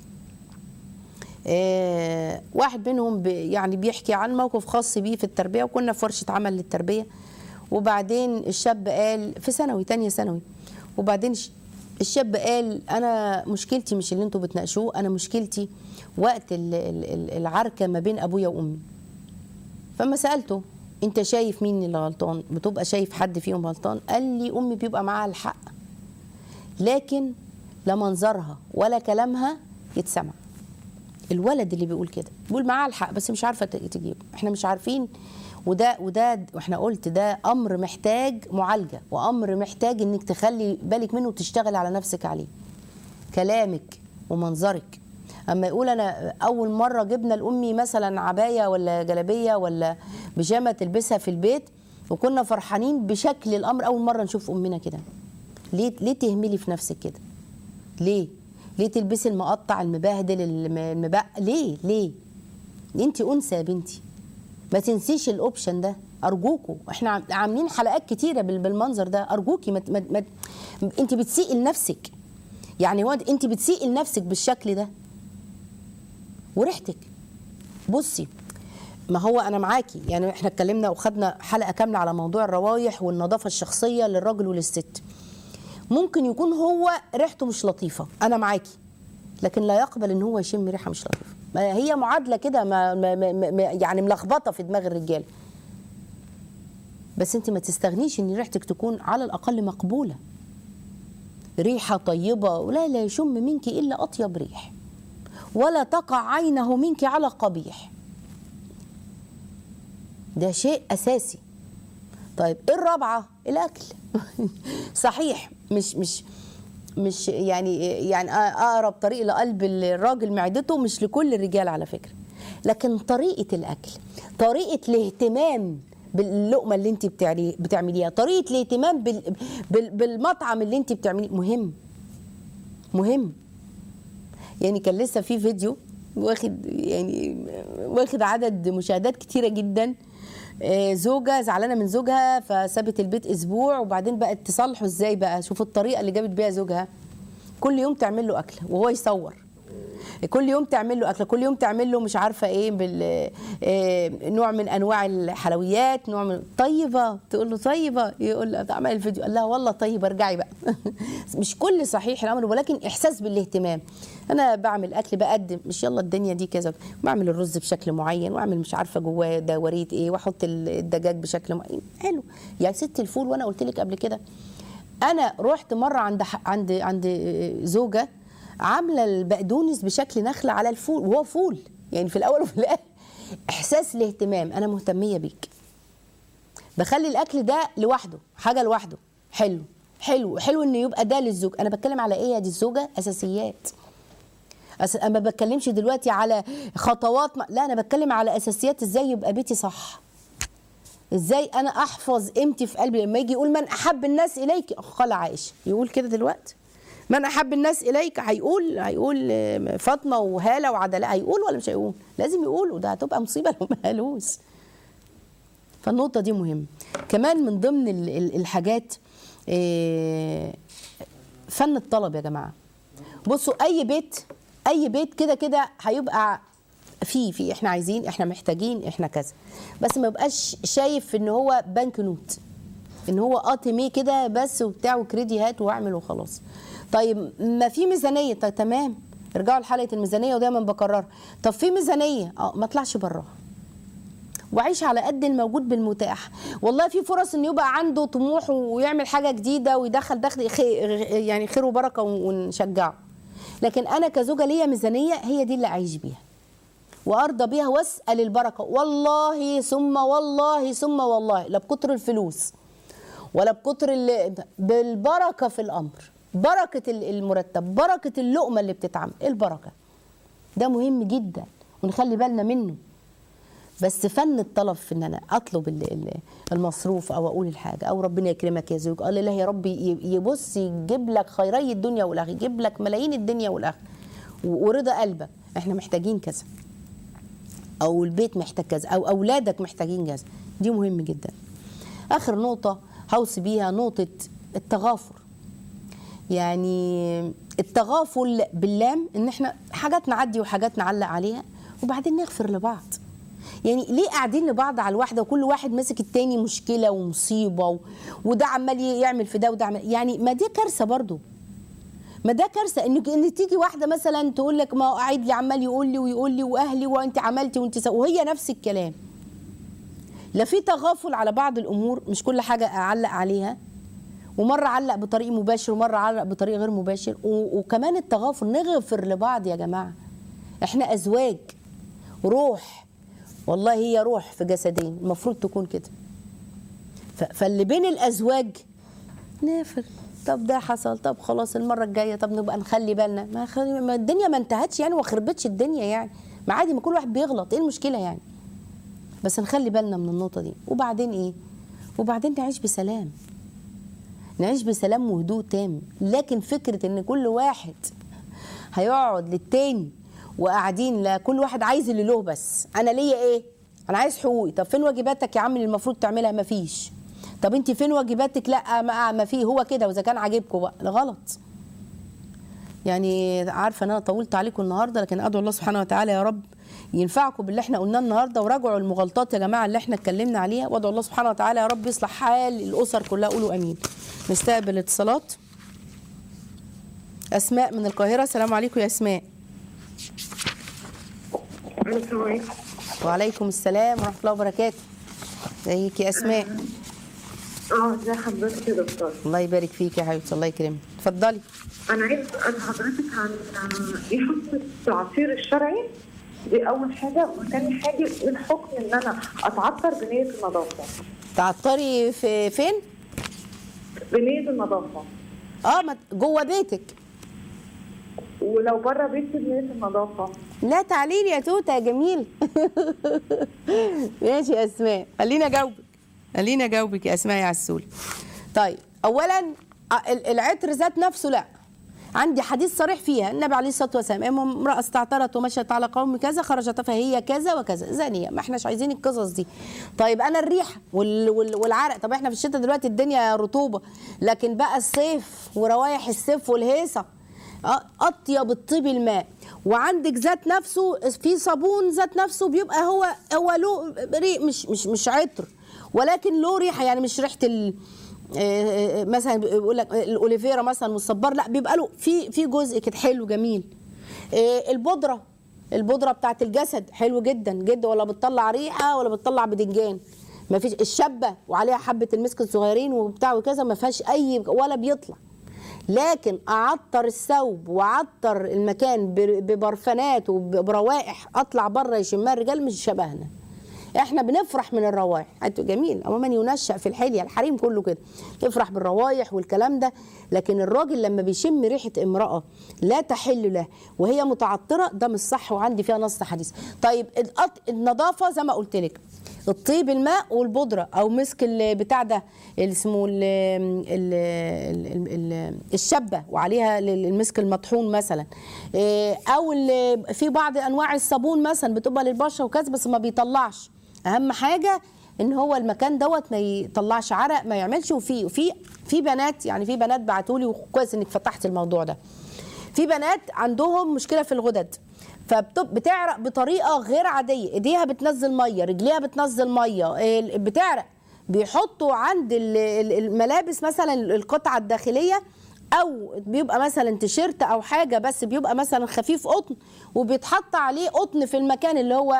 آه، واحد منهم بي- يعني بيحكي عن موقف خاص بيه في التربيه وكنا في ورشه عمل للتربيه وبعدين الشاب قال في ثانوي تانية ثانوي وبعدين ش- الشاب قال انا مشكلتي مش اللي انتوا بتناقشوه انا مشكلتي وقت ال- ال- ال- العركه ما بين ابويا وامي فما سالته انت شايف مين اللي غلطان بتبقى شايف حد فيهم غلطان قال لي امي بيبقى معاها الحق لكن لا منظرها ولا كلامها يتسمع الولد اللي بيقول كده بيقول معاه الحق بس مش عارفه ت- تجيبه احنا مش عارفين وده وده واحنا قلت ده امر محتاج معالجه وامر محتاج انك تخلي بالك منه وتشتغل على نفسك عليه كلامك ومنظرك اما يقول انا اول مره جبنا لامي مثلا عبايه ولا جلابيه ولا بيجامه تلبسها في البيت وكنا فرحانين بشكل الامر اول مره نشوف امنا كده ليه ليه تهملي في نفسك كده ليه ليه تلبسي المقطع المبهدل الم- المبق ليه ليه انت انثى يا بنتي ما تنسيش الاوبشن ده ارجوكوا احنا عم- عاملين حلقات كتيره بال- بالمنظر ده ارجوكي ما ما ما انت بتسيئي لنفسك يعني هو انت بتسيئي لنفسك بالشكل ده وريحتك بصي ما هو انا معاكي يعني احنا اتكلمنا وخدنا حلقه كامله على موضوع الروايح والنظافه الشخصيه للراجل وللست ممكن يكون هو ريحته مش لطيفه انا معاكي لكن لا يقبل ان هو يشم ريحه مش لطيفه ما هي معادله كده ما ما ما ما يعني ملخبطه في دماغ الرجال بس انت ما تستغنيش ان ريحتك تكون على الاقل مقبوله ريحه طيبه ولا لا يشم منك الا اطيب ريح ولا تقع عينه منك على قبيح ده شيء اساسي طيب ايه الرابعه الاكل صحيح مش مش مش يعني يعني اقرب طريق لقلب الراجل معدته مش لكل الرجال على فكره لكن طريقه الاكل طريقه الاهتمام باللقمه اللي انت بتعملي- بتعمليها طريقه الاهتمام بال بال بالمطعم اللي انت بتعمليه مهم مهم يعني كان لسه في فيديو واخد يعني واخد عدد مشاهدات كتيره جدا آه، زوجة زعلانة من زوجها فسابت البيت أسبوع وبعدين بقت تصالحه إزاي بقى شوفوا الطريقة اللي جابت بيها زوجها كل يوم تعمل له أكل وهو يصور كل يوم تعمل له أكل كل يوم تعمل له مش عارفة إيه بال آه، نوع من أنواع الحلويات نوع من طيبة تقول له طيبة يقول لها عمل الفيديو قال لها والله طيبة ارجعي بقى مش كل صحيح الأمر ولكن إحساس بالاهتمام أنا بعمل أكل بقدم مش يلا الدنيا دي كذا بعمل الرز بشكل معين واعمل مش عارفه جواه دوريه ايه واحط الدجاج بشكل معين حلو يعني ست الفول وانا قلت لك قبل كده انا رحت مره عند ح- عند عند زوجه عامله البقدونس بشكل نخله على الفول وهو فول يعني في الاول وفي الاخر احساس الاهتمام انا مهتميه بيك بخلي الاكل ده لوحده حاجه لوحده حلو حلو حلو انه يبقى ده للزوج انا بتكلم على ايه يا دي الزوجه اساسيات أس... انا ما بتكلمش دلوقتي على خطوات ما... لا انا بتكلم على اساسيات ازاي يبقى بيتي صح ازاي انا احفظ قيمتي في قلبي لما يجي يقول من احب الناس اليك قال عائشه يقول كده دلوقتي من احب الناس اليك هيقول هيقول آه، فاطمه وهاله وعدلاء هيقول ولا مش هيقول لازم يقول وده هتبقى مصيبه لو ما قالوش فالنقطه دي مهمه كمان من ضمن ال- ال- الحاجات آه، فن الطلب يا جماعه بصوا اي بيت اي بيت كده كده هيبقى في في احنا عايزين احنا محتاجين احنا كذا بس ما يبقاش شايف ان هو بنك نوت ان هو اتمي كده بس وبتاع وكريدي هات واعمل وخلاص طيب ما في ميزانيه طيب تمام ارجعوا لحلقه الميزانيه ودايما بكررها طب في ميزانيه اه ما اطلعش براها وعيش على قد الموجود بالمتاح والله في فرص ان يبقى عنده طموح ويعمل حاجه جديده ويدخل دخل خير يعني خير وبركه ونشجعه لكن انا كزوجه ليا ميزانيه هي دي اللي اعيش بيها وارضى بيها واسال البركه والله ثم والله ثم والله لا بكتر الفلوس ولا بكتر ال- بالبركه في الامر بركه ال- المرتب بركه اللقمه اللي بتتعمل البركه ده مهم جدا ونخلي بالنا منه بس فن الطلب في ان انا اطلب ال- ال- المصروف او اقول الحاجه او ربنا يكرمك يا زوج قال الله يا رب ي- يبص يجيب لك خيري الدنيا والاخره يجيب لك ملايين الدنيا والاخره و- ورضا قلبك احنا محتاجين كذا او البيت محتاج كذا او اولادك محتاجين كذا دي مهم جدا اخر نقطه هوصي بيها نقطه التغافر يعني التغافل باللام ان احنا حاجات نعدي وحاجات نعلق عليها وبعدين نغفر لبعض يعني ليه قاعدين لبعض على الواحده وكل واحد ماسك التاني مشكله ومصيبه و... وده عمال يعمل في ده وده عمال يعني ما دي كارثه برضو ما ده كارثه ان ان تيجي واحده مثلا تقول لك ما هو قاعد لي عمال يقول لي ويقول لي واهلي وانت عملتي وانت سو... وهي نفس الكلام لا في تغافل على بعض الامور مش كل حاجه اعلق عليها ومره علق بطريق مباشر ومره علق بطريق غير مباشر و... وكمان التغافل نغفر لبعض يا جماعه احنا ازواج روح والله هي روح في جسدين المفروض تكون كده ف... فاللي بين الازواج نافر طب ده حصل طب خلاص المره الجايه طب نبقى نخلي بالنا ما, خلي... ما الدنيا ما انتهتش يعني وخربتش الدنيا يعني ما عادي ما كل واحد بيغلط ايه المشكله يعني بس نخلي بالنا من النقطه دي وبعدين ايه وبعدين نعيش بسلام نعيش بسلام وهدوء تام لكن فكره ان كل واحد هيقعد للتاني وقاعدين لا كل واحد عايز اللي له بس انا ليا ايه انا عايز حقوقي طب فين واجباتك يا عم اللي المفروض تعملها مفيش طب انت فين واجباتك لا ما, ما في هو كده واذا كان عاجبكم بقى لا غلط يعني عارفه ان انا طولت عليكم النهارده لكن ادعو الله سبحانه وتعالى يا رب ينفعكم باللي احنا قلناه النهارده وراجعوا المغالطات يا جماعه اللي احنا اتكلمنا عليها وادعو الله سبحانه وتعالى يا رب يصلح حال الاسر كلها قولوا امين نستقبل اتصالات اسماء من القاهره السلام عليكم يا اسماء السلام عليكم وعليكم السلام ورحمه الله وبركاته ازيك يا اسماء اه ازي حضرتك يا دكتور الله يبارك فيك يا حبيبتي الله يكرمك اتفضلي انا عايز اسال حضرتك عن عن ايه حكم العصير الشرعي دي اول حاجه وثاني حاجه ايه الحكم ان انا اتعطر بنيه النظافه تعطري في فين بنيه النظافه اه ما جوه بيتك ولو بره بيتي بنيه النظافه لا تعليل يا توته يا جميل ماشي يا اسماء خليني اجاوبك خليني اجاوبك يا اسماء يا عسول طيب اولا ال- العطر ذات نفسه لا عندي حديث صريح فيها النبي عليه الصلاه والسلام اما امراه استعطرت ومشت على قوم كذا خرجت فهي كذا وكذا زانيه ما احناش عايزين القصص دي طيب انا الريحه وال وال والعرق طب احنا في الشتاء دلوقتي الدنيا رطوبه لكن بقى الصيف وروايح الصيف والهيصه آه، اطيب الطيب الماء وعندك ذات نفسه في صابون ذات نفسه بيبقى هو هو له ريق مش مش مش عطر ولكن له ريحه يعني مش ريحه ال آه، آه، مثلا بيقول لك الاوليفيرا مثلا والصبار لا بيبقى له في في جزء كده حلو جميل آه، البودره البودره بتاعت الجسد حلو جدا جدا ولا بتطلع ريحه ولا بتطلع بدنجان ما فيش الشابه وعليها حبه المسك الصغيرين وبتاع وكذا ما فيهاش اي ولا بيطلع لكن اعطر الثوب واعطر المكان ب- ببرفانات وبروائح اطلع بره يشمها الرجال مش شبهنا احنا بنفرح من الروائح انتوا جميل اما من ينشأ في الحليه الحريم كله كده يفرح بالروايح والكلام ده لكن الراجل لما بيشم ريحه امراه لا تحل له وهي متعطره ده مش صح وعندي فيها نص حديث طيب الأط- النظافه زي ما قلت لك الطيب الماء والبودره او مسك ال- بتاع ده اللي اسمه ال ال ال ال الشبه وعليها ال- المسك المطحون مثلا إيه، او ال- في بعض انواع الصابون مثلا بتبقى للبشره وكذا بس ما بيطلعش اهم حاجه ان هو المكان دوت ما يطلعش عرق ما يعملش وفي وفي في بنات يعني في بنات بعتوا لي وكويس انك فتحت الموضوع ده في بنات عندهم مشكله في الغدد فبتعرق بطريقه غير عاديه ايديها بتنزل ميه رجليها بتنزل ميه ال- بتعرق بيحطوا عند ال- ال- الملابس مثلا القطعه الداخليه او بيبقى مثلا تيشيرت او حاجه بس بيبقى مثلا خفيف قطن وبيتحط عليه قطن في المكان اللي هو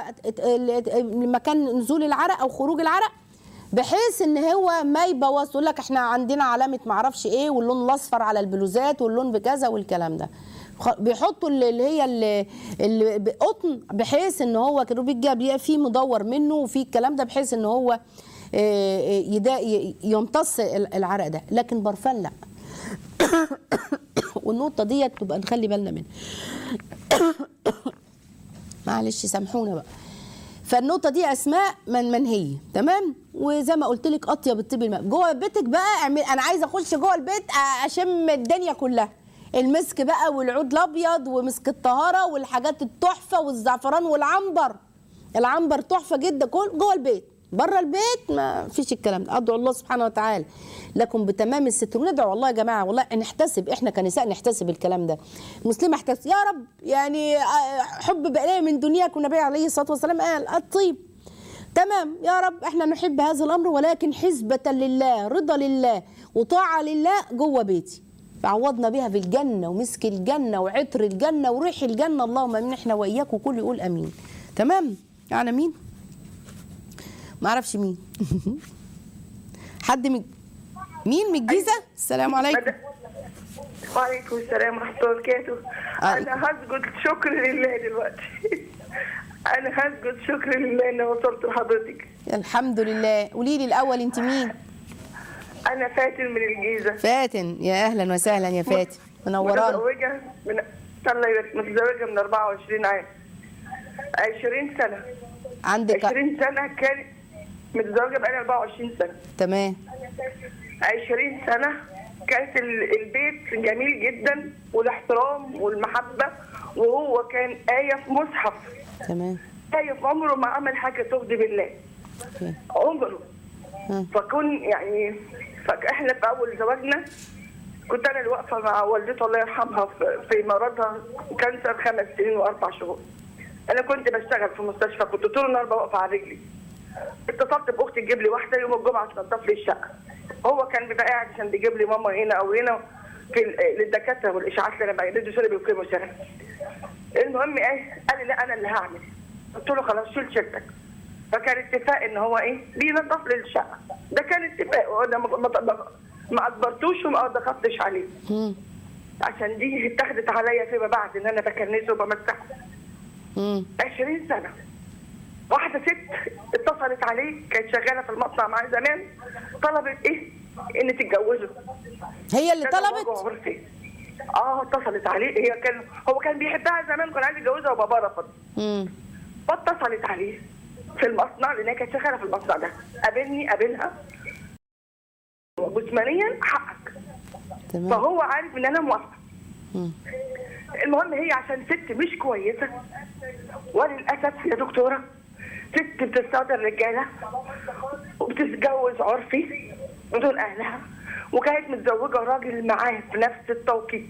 مكان نزول العرق او خروج العرق بحيث ان هو ما يبوظ يقول لك احنا عندنا علامه معرفش ايه واللون الاصفر على البلوزات واللون بكذا والكلام ده خ- بيحطوا اللي اللي هي اللي, اللي بقطن بحيث ان هو كانوا بيجي بيبقى فيه مدور منه وفي الكلام ده بحيث ان هو آه، آه، يدا- ي- يمتص ال- العرق ده لكن برفان لا والنقطه ديت تبقى نخلي بالنا منها معلش سامحونا بقى فالنقطه دي اسماء من منهيه تمام وزي ما قلت لك اطيب الطيب الماء جوه بيتك بقى اعمل انا عايزه اخش جوه البيت اشم الدنيا كلها المسك بقى والعود الابيض ومسك الطهاره والحاجات التحفه والزعفران والعنبر العنبر تحفه جدا كل جوه البيت بره البيت ما فيش الكلام ده ادعو الله سبحانه وتعالى لكم بتمام الستر وندعو والله يا جماعه والله نحتسب احنا كنساء نحتسب الكلام ده مسلمه احتسب يا رب يعني آه، حب الي من دنياك والنبي عليه الصلاه والسلام قال الطيب تمام يا رب احنا نحب هذا الامر ولكن حسبة لله رضا لله وطاعة لله جوه بيتي عوضنا بيها في الجنه ومسك الجنه وعطر الجنه وريح الجنه اللهم امين احنا واياك وكل يقول امين تمام يعني مين ما اعرفش مين حد من مين من الجيزه السلام عليكم وعليكم السلام ورحمة الله وبركاته عليكم. أنا هسجد شكر لله دلوقتي أنا هسجد شكر لله إن وصلت لحضرتك الحمد لله قولي لي الاول انت مين أنا فاتن من الجيزة فاتن يا اهلا وسهلا يا فاتن منورانا متزوجة من الله يبارك متزوجة من 24 عام 20 سنة عندك 20 سنة كانت متزوجة بقالي 24 سنة تمام 20 سنة كانت ال- البيت جميل جدا والاحترام والمحبة وهو كان آية في مصحف تمام آية في عمره ما عمل حاجة تغضب الله اوكي عمره مم. فكون يعني فاحنا في اول زواجنا كنت انا اللي واقفه مع والدته الله يرحمها في- في مرضها كانسر خمس سنين واربع شهور. انا كنت بشتغل في مستشفى كنت طول النهار واقفه على رجلي. اتصلت باختي تجيب لي واحده يوم الجمعه تنظف لي الشقه. هو كان بيبقى قاعد عشان بيجيب لي ماما هنا او هنا في ال- للدكاتره والاشاعات اللي انا بعملها شغل بالكيموثيرابي. المهم ايه قال لي لا انا اللي هعمل. قلت له خلاص شيل شيلتك. فكان اتفاق ان هو ايه بينظف لي الشقه ده كان اتفاق وانا ما ما- ما- ما اجبرتوش وما ضغطتش عليه مم. عشان دي اتخذت عليا فيما بعد ان انا بكنسه وبمسحه مم. 20 سنه واحده ست اتصلت عليه كانت شغاله في المصنع معاه زمان طلبت ايه ان تتجوزه هي اللي كان طلبت وضعه عرفي. اه اتصلت عليه هي كان هو كان بيحبها زمان كان عايز يتجوزها وبابا رفض مم. فاتصلت عليه في المصنع لان هي كانت شغاله في المصنع ده قابلني قابلها جسمانيا حقك تمام فهو عارف ان انا موافقه مم. المهم هي عشان ست مش كويسه وللاسف يا دكتوره ست بتستقدر رجاله وبتتجوز عرفي بدون اهلها وكانت متزوجه راجل معاه في نفس التوقيت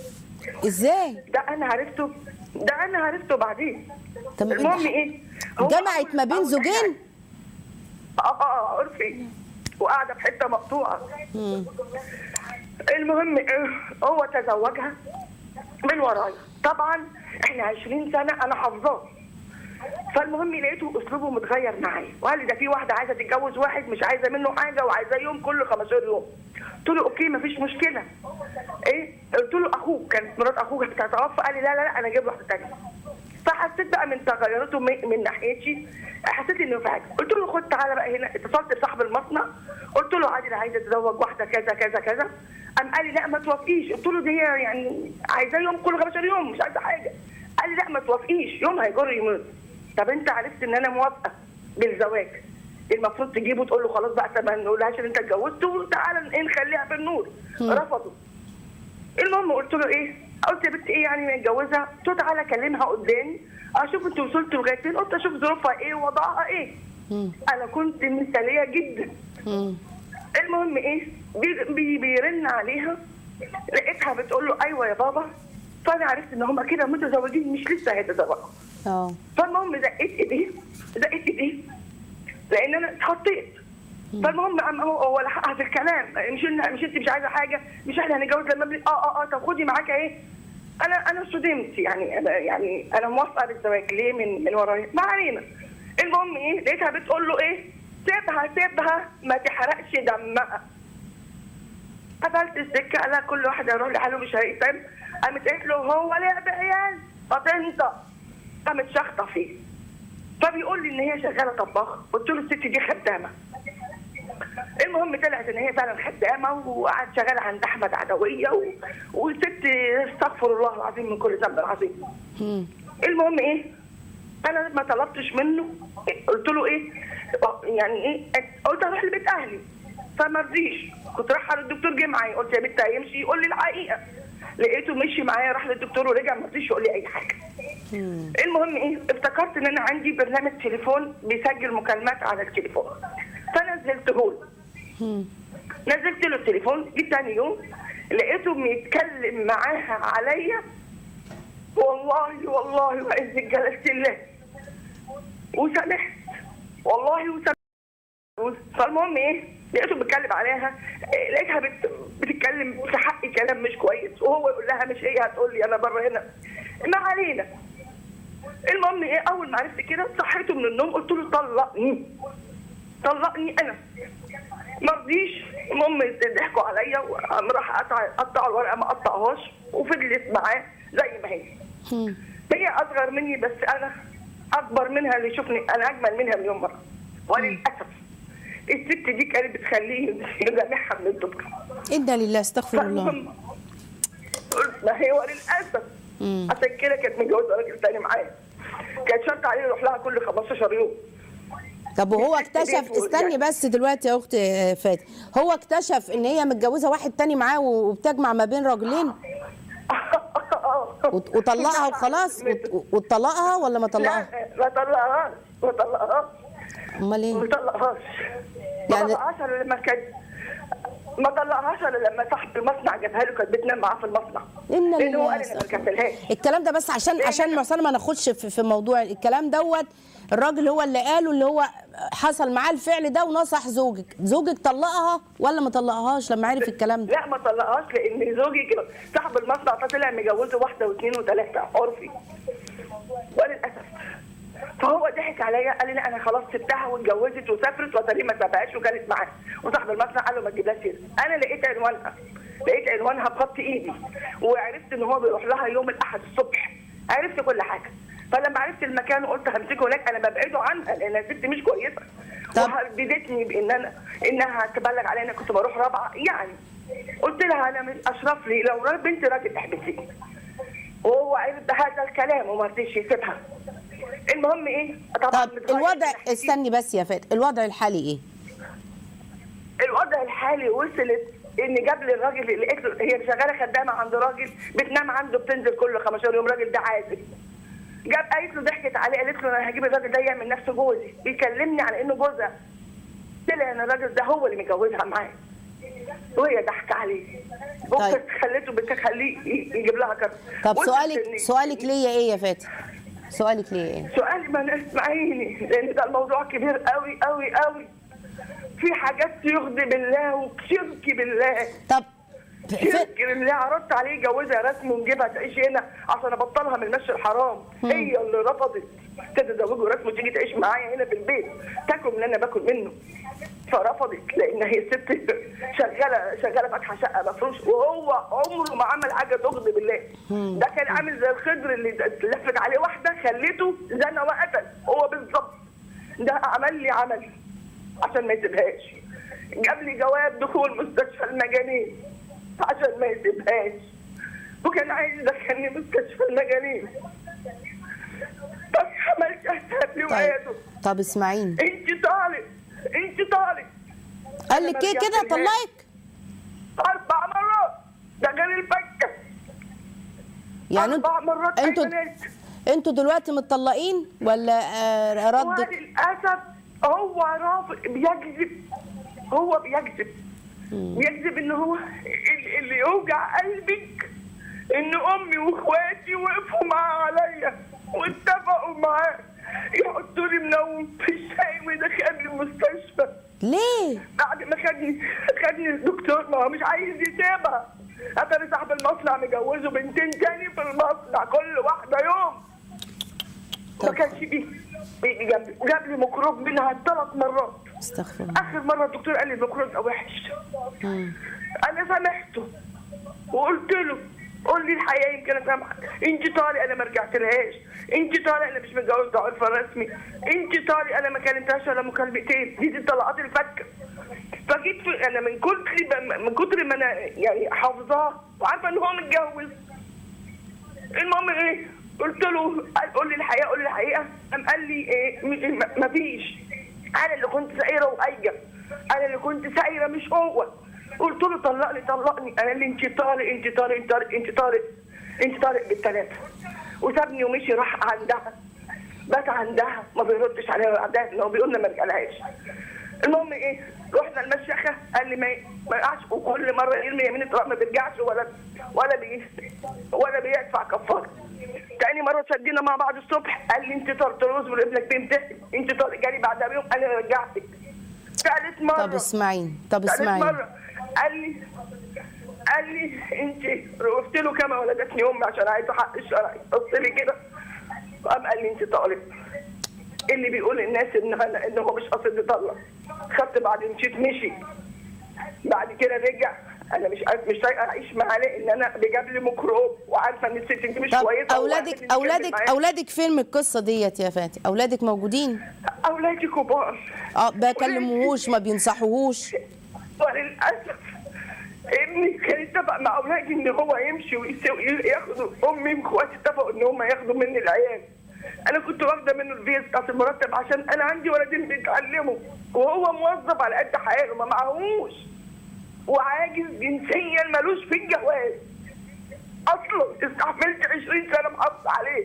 ازاي ده انا عرفته ده انا عرفته بعدين طب المهم ايه هو جمعت أول- ما بين أول زوجين حاجة- اه اه عرفي وقاعده في حته مقطوعه مم. المهم إيه، هو تزوجها من ورايا طبعا احنا 20 سنه انا حافظاه فالمهم لقيته اسلوبه متغير معايا وقال لي ده في واحده عايزه تتجوز واحد مش عايزه منه حاجه وعايزاه يوم كل 15 يوم قلت له اوكي مفيش مشكله ايه قلت له اخوك كانت مرات اخوك هتتوفى قال لي لا لا لا انا اجيب واحده ثانيه فحسيت بقى من تغيراته من من ناحيتي حسيت انه في حاجه قلت له خد تعالى بقى هنا اتصلت بصاحب المصنع قلت له عادي انا عايزه اتزوج واحده كذا كذا كذا قام قال لي لا ما توافقيش قلت له دي هي يعني عايزاه يوم كل 15 يوم مش عايزه حاجه قال لي لا ما توافقيش يوم هيجر يموت طب انت عرفت ان انا موافقه بالزواج المفروض تجيبه تقول له خلاص بقى ما نقولهاش ان انت اتجوزت وتعالى ايه نخليها في النور رفضوا المهم قلت له ايه قلت يا بنت ايه يعني نتجوزها قلت له تعالى كلمها قدامي اشوف انت وصلت لغايه فين قلت اشوف ظروفها ايه ووضعها ايه مم. انا كنت مثاليه جدا مم. المهم ايه بي بي بيرن عليها لقيتها بتقول له ايوه يا بابا فانا عرفت ان هما كده متزوجين مش لسه هيتزوجوا اه فالمهم زقيت ايديه زقيت ايديه لان انا اتحطيت فالمهم قام هو هو لحقها في الكلام مش إن- مش انت مش عايزه حاجه مش احنا هنتجوز لما ابني اه اه اه طب خدي معاك ايه انا انا استدمت يعني انا يعني انا موافقه بالزواج ليه من من ورايا ما علينا المهم ايه لقيتها بتقول له ايه سيبها سيبها ما تحرقش دمها قفلت السكه قال لها كل واحد يروح لحاله مش هيتم قامت قالت له هو لعب عيال طب انت قامت شخطه فيه فبيقول لي ان هي شغاله طباخه قلت له الست دي خدامه المهم طلعت ان هي فعلا خدامه وقعدت شغاله عند احمد عدويه و... والست استغفر الله العظيم من كل ذنب عظيم مم. المهم ايه انا ما طلبتش منه قلت له ايه يعني ايه قلت اروح لبيت اهلي فما رضيش كنت رايحه للدكتور جه معايا قلت يا بنت هيمشي يقول لي الحقيقه لقيته مشي معايا راح للدكتور ورجع ما رضيش يقول لي اي حاجه مم. المهم ايه افتكرت ان انا عندي برنامج تليفون بيسجل مكالمات على التليفون فنزلته له مم. نزلت له التليفون جيت تاني يوم لقيته بيتكلم معاها عليا والله والله وعز جلالة الله وسامحت والله وسامحت عجوز فالمهم ايه لقيته بيتكلم عليها إيه، لقيتها بت... بتتكلم في حقي كلام مش كويس وهو يقول لها مش هي هتقول لي انا بره هنا ما علينا المهم ايه اول ما عرفت كده صحيته من النوم قلت له طلقني طلقني انا ما رضيش المهم ضحكوا عليا وقام راح قطع قطع الورقه ما قطعهاش وفضلت معاه زي ما هي مم. هي اصغر مني بس انا اكبر منها اللي يشوفني انا اجمل منها مليون مره وللاسف الست دي كانت بتخليه يجامعها من الدكتور انا لله استغفر الله فالمهم قلت ما هي وللاسف مم. عشان كده كانت متجوزه راجل تاني معايا كانت شرط عليه يروح لها كل 15 يوم طب وهو الست دي اكتشف تقول استني يعني. بس دلوقتي يا اخت آه، فاتن هو اكتشف ان هي متجوزه واحد تاني معاه وبتجمع ما بين راجلين وط- وطلقها وخلاص وط- وطلقها ولا ما طلقها لا ما طلقهاش ما طلقهاش امال ما ايه طلقهاش ما يعني- طلقهاش الا لما كان ما طلقهاش الا لما صاحب المصنع جابها له كانت بتنام معاه في المصنع إنا لان هو لله قال انا ما كفلهاش الكلام ده بس عشان عشان مثلا ما ناخدش في, في موضوع الكلام دوت الراجل هو اللي قاله اللي هو حصل معاه الفعل ده ونصح زوجك زوجك طلقها ولا ما طلقهاش لما عرف الكلام ده لا ما طلقهاش لان زوجي كده صاحب المصنع ده طلع مجوزه واحده واثنين وثلاثه عرفي وللاسف فهو ضحك عليا قال لي لا انا خلاص سبتها واتجوزت وسافرت وتقريبا ما سابهاش وكانت معاه وصاحب المصنع قال له ما تجيبلهاش سيره انا لقيت عنوانها لقيت عنوانها بخط ايدي وعرفت ان هو بيروح لها يوم الاحد الصبح عرفت كل حاجه فلما عرفت المكان وقلت همسكه هناك انا ببعده عنها لان ست مش كويسه طب- وهددتني بان انا انها تبلغ عليا انا كنت بروح رابعه يعني قلت لها انا مش اشرف لي لو را- بنت راجل احبسيه وهو عرف بهذا الكلام وما رضيش يسيبها المهم ايه طبعا طب متغير الوضع من ناحيتي. استني بس يا فاتن الوضع الحالي ايه الوضع الحالي وصلت ان جاب لي الراجل اللي لقيت له هي شغاله خدامه عند راجل بتنام عنده بتنزل كل 15 يوم الراجل ده عازل جاب قالت له ضحكت عليه قالت له انا هجيب الراجل ده يعمل نفسه جوزي بيكلمني على انه جوزها طلع ان الراجل ده هو اللي متجوزها معاه وهي ضحك عليه طيب. وكانت خلته بتخليه ي- يجيب لها كذا طب وصلت سؤالك إن- سؤالك ليا ايه يا فاتن سؤالك ليا ايه سؤالي ما أنا اسمعيني لان ده الموضوع كبير قوي قوي قوي في حاجات يغضب الله وشرك بالله طب ف- شرك بالله عرضت عليه جوزها رسمي ونجيبها تعيش هنا عشان ابطلها من المشي الحرام هي اللي رفضت تتزوجه رسمي وتيجي تعيش معايا هنا في البيت تاكل من اللي انا باكل منه فرفضت لان هي ست شغاله شغاله فاتحه شقه مفروش وهو عمره ما عمل حاجه تغضب الله ده كان عامل زي الخضر اللي لفت عليه واحده خليته زنى وقتل هو بالظبط ده عمل لي عمل عشان ما يسيبهاش جاب لي جواب دخول مستشفى المجانين عشان ما يسيبهاش وكان عايز يدخلني مستشفى المجانين طب عملت حساب طيب لولاده طب اسمعيني انت طالب انت طالب قال لك ايه كده طلقك اربع مرات ده غير الفكه يعني انتوا اربع مرات انتوا أيمنات. انتوا دلوقتي متطلقين ولا آه، ردك وللاسف هو رافض بيكذب هو بيكذب بيكذب ان هو ال- اللي يوجع قلبك ان امي واخواتي وقفوا معاه عليا واتفقوا معاه يحطوا لي منوم في الشاي ويدخلني المستشفى ليه بعد ما خدني خدني الدكتور ما هو مش عايز يسيبها اتاري صاحب المصنع مجوزه بنتين تاني في المصنع كل واحده يوم ما طب. كانش بيه بيجي جنبي وجاب لي ميكروب منها ثلاث مرات استغفر الله اخر مره الدكتور قال لي الميكروب ده وحش مم. انا سامحته وقلت له قول لي الحقيقه يمكن اسامحك انت طالق انا ما رجعتلهاش انت طالق انا مش متجوز ده عرف رسمي انت طالق انا ما كلمتهاش ولا مكالمتين دي دي الطلقات الفكه فجيت في انا من كتر من كتر ما انا يعني حافظاه وعارفه ان هو متجوز المهم ايه قلت له قال قول لي الحقيقه قول لي الحقيقه قام قال لي ايه م- م- مفيش انا اللي كنت سايره وقايجه انا اللي كنت سايره مش هو قلت له طلقني طلقني قال لي انت طارق انت طارق انت طارق انت طارق انت طارق بالثلاثه وسابني ومشي راح عندها بات عندها ما بيردش عليها ولا عندها ان هو بيقول لنا ما رجعلهاش المهم ايه رحنا المشيخه قال لي ما ما يقعش وكل مره يرمي يمين الطلاق ما بيرجعش ولا ولا بي ولا بيدفع كفاره تاني مره شدينا مع بعض الصبح قال لي انت طرطروز وابنك بيمتحن انت طارق جالي بعدها بيوم انا رجعتك ثالث مره طب اسمعيني طب ثالث اسمعيني مره قال لي قال لي انت قلت له كما ولدتني امي عشان عايزه حق الشرعي بص لي كده قام قال لي انت طالب اللي بيقول الناس ان انا ان هو مش قاصد يطلق خدت بعد مشيت مشي بعد كده رجع انا مش عارف مش طايقه اعيش معاه لان انا بجاب لي ميكروب وعارفه ان الست دي مش طب كويسه اولادك وواحد اللي اولادك بيتكلم معايا. اولادك فين من القصه ديت يا فاتي اولادك موجودين اولادي كبار اه بكلموهوش ما بينصحوهوش وللاسف ابني كان اتفق مع اولادي ان هو يمشي ويسوي ياخدوا امي واخواتي اتفقوا ان هم ياخدوا مني العيال انا كنت واخده منه الفيز بتاعت المرتب عشان انا عندي ولدين بيتعلموا وهو موظف على قد حاله ما معهوش وعاجز جنسيا ملوش في الجواز اصلا استحملت 20 سنه محافظه عليه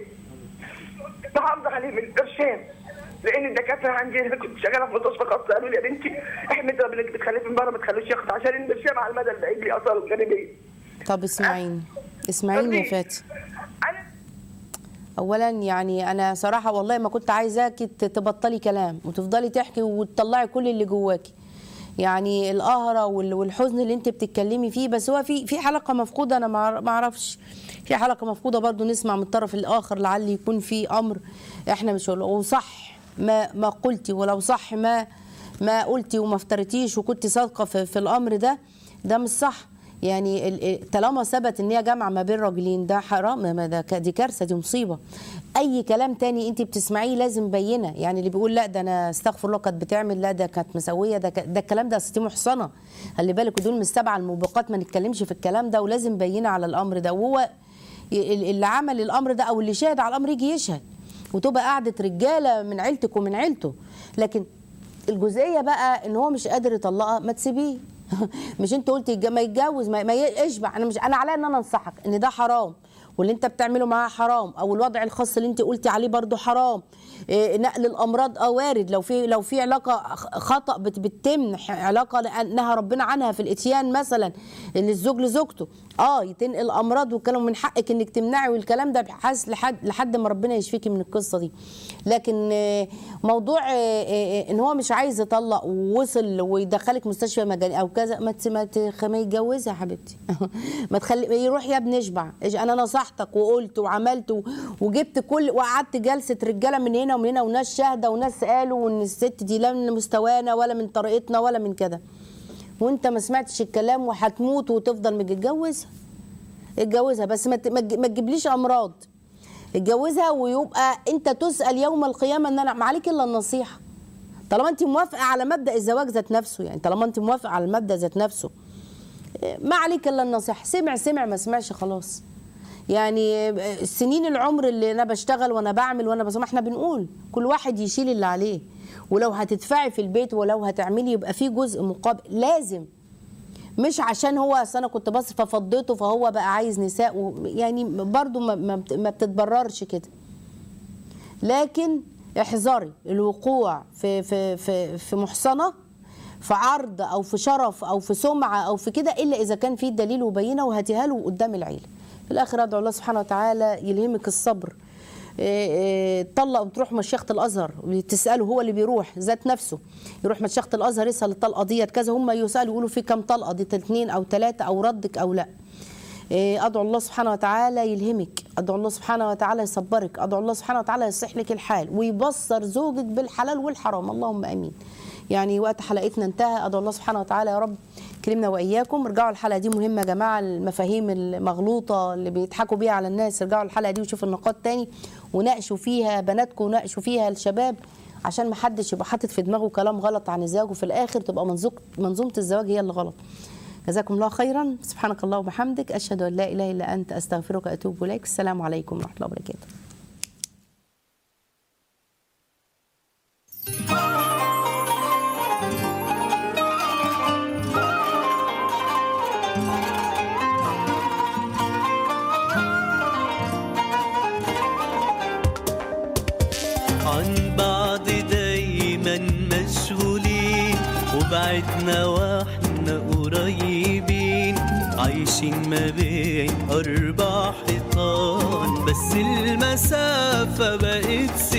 محافظه عليه من القرشان لان الدكاتره عندي انا كنت شغاله في مستشفى خاص قالوا لي يا بنتي احمد ربنا انك بتخلفي من بره ما تخلوش ياخد عشان البرشام على المدى البعيد ليه اثار جانبيه طب اسمعيني اسمعيني يا فاتي انا اولا يعني انا صراحه والله ما كنت عايزاكي ت- تبطلي كلام وتفضلي تحكي وتطلعي كل اللي جواكي يعني القهره وال- والحزن اللي انت بتتكلمي فيه بس هو في في حلقه مفقوده انا ما أعرف- ما اعرفش في حلقه مفقوده برضو نسمع من الطرف الاخر لعل يكون في امر احنا مش هنقوله. وصح ما ما قلتي ولو صح ما ما قلتي وما افتريتيش وكنت صادقه في, في الامر ده ده مش صح يعني ال- ال- طالما ثبت ان هي جامعه ما بين راجلين ده حرام ما ده ك- دي كارثه دي مصيبه اي كلام تاني انت بتسمعيه لازم بينه يعني اللي بيقول لا ده انا استغفر الله كانت بتعمل لا ده كانت مسويه ده ك- ده الكلام ده أصل دي محصنه خلي بالك دول من السبع الموبقات ما نتكلمش في الكلام ده ولازم بينه على الامر ده وهو ال- اللي عمل الامر ده او اللي شاهد على الامر يجي يشهد وتبقى قعده رجاله من عيلتك ومن عيلته لكن الجزئيه بقى ان هو مش قادر يطلقها ما تسيبيه مش انت قلت يتج- ما يتجوز ما, ما يشبع انا مش انا عليا ان انا انصحك ان ده حرام واللي انت بتعمله معاه حرام او الوضع الخاص اللي انت قلتي عليه برضو حرام إيه نقل الامراض اه وارد لو في لو في علاقه خ- خطا بت- بتتم ح- علاقه نهى ربنا عنها في الاتيان مثلا ان الزوج لزوجته اه تنقل امراض والكلام من حقك انك تمنعي والكلام ده بحس لحد لحد ما ربنا يشفيكي من القصه دي لكن آه، موضوع آه، آه، ان هو مش عايز يطلق ووصل ويدخلك مستشفى مجاني او كذا ما ت- ما ت- ما يتجوزها يا حبيبتي ما تخلي يروح يا ابني اشبع إيش- انا نصحتك وقلت وعملت و- وجبت كل وقعدت جلسه رجاله من هنا ومن هنا وناس شاهده وناس قالوا ان الست دي لا من مستوانا ولا من طريقتنا ولا من كده وانت ما سمعتش الكلام وهتموت وتفضل متجوزها اتجوزها بس ما ت- ما تج- ما تجيبليش امراض اتجوزها ويبقى انت تسال يوم القيامه ان انا ما عليك الا النصيحه طالما انت موافقه على مبدا الزواج ذات نفسه يعني طالما انت موافقه على المبدا ذات نفسه اه، ما عليك الا النصيحه سمع سمع ما سمعش خلاص يعني اه، سنين العمر اللي انا بشتغل وانا بعمل وانا بسمع احنا بنقول كل واحد يشيل اللي عليه ولو هتدفعي في البيت ولو هتعملي يبقى في جزء مقابل لازم مش عشان هو اصل انا كنت بص ففضيته فهو بقى عايز نساء و يعني برضو ما, ما بت- ما بتتبررش كده لكن احذري الوقوع في في في في محصنه في عرض او في شرف او في سمعه او في كده الا اذا كان في دليل وبينه وهاتيها له قدام العيله في الاخر ادعو الله سبحانه وتعالى يلهمك الصبر إيه إيه، طلق وتروح مشيخه الازهر تساله هو اللي بيروح ذات نفسه يروح مشيخه الازهر يسال الطلقه ديت كذا هم يسالوا يقولوا في كم طلقه دي اثنين او ثلاثه او ردك او لا إيه، ادعو الله سبحانه وتعالى يلهمك ادعو الله سبحانه وتعالى يصبرك ادعو الله سبحانه وتعالى يصلح لك الحال ويبصر زوجك بالحلال والحرام اللهم امين يعني وقت حلقتنا انتهى ادعو الله سبحانه وتعالى يا رب كلمنا واياكم ارجعوا الحلقه دي مهمه يا جماعه المفاهيم المغلوطه اللي بيضحكوا بيها على الناس ارجعوا الحلقه دي وشوفوا النقاط تاني وناقشوا فيها بناتكم وناقشوا فيها الشباب عشان ما حدش يبقى حاطط في دماغه كلام غلط عن الزواج وفي الاخر تبقى منظومه منظومه الزواج هي اللي غلط جزاكم الله خيرا سبحانك الله وبحمدك اشهد ان لا اله الا انت استغفرك واتوب اليك السلام عليكم ورحمه الله وبركاته عن بعض دايما مشغولين وبعدنا واحنا قريبين عايشين ما بين أربع حيطان بس المسافة بقت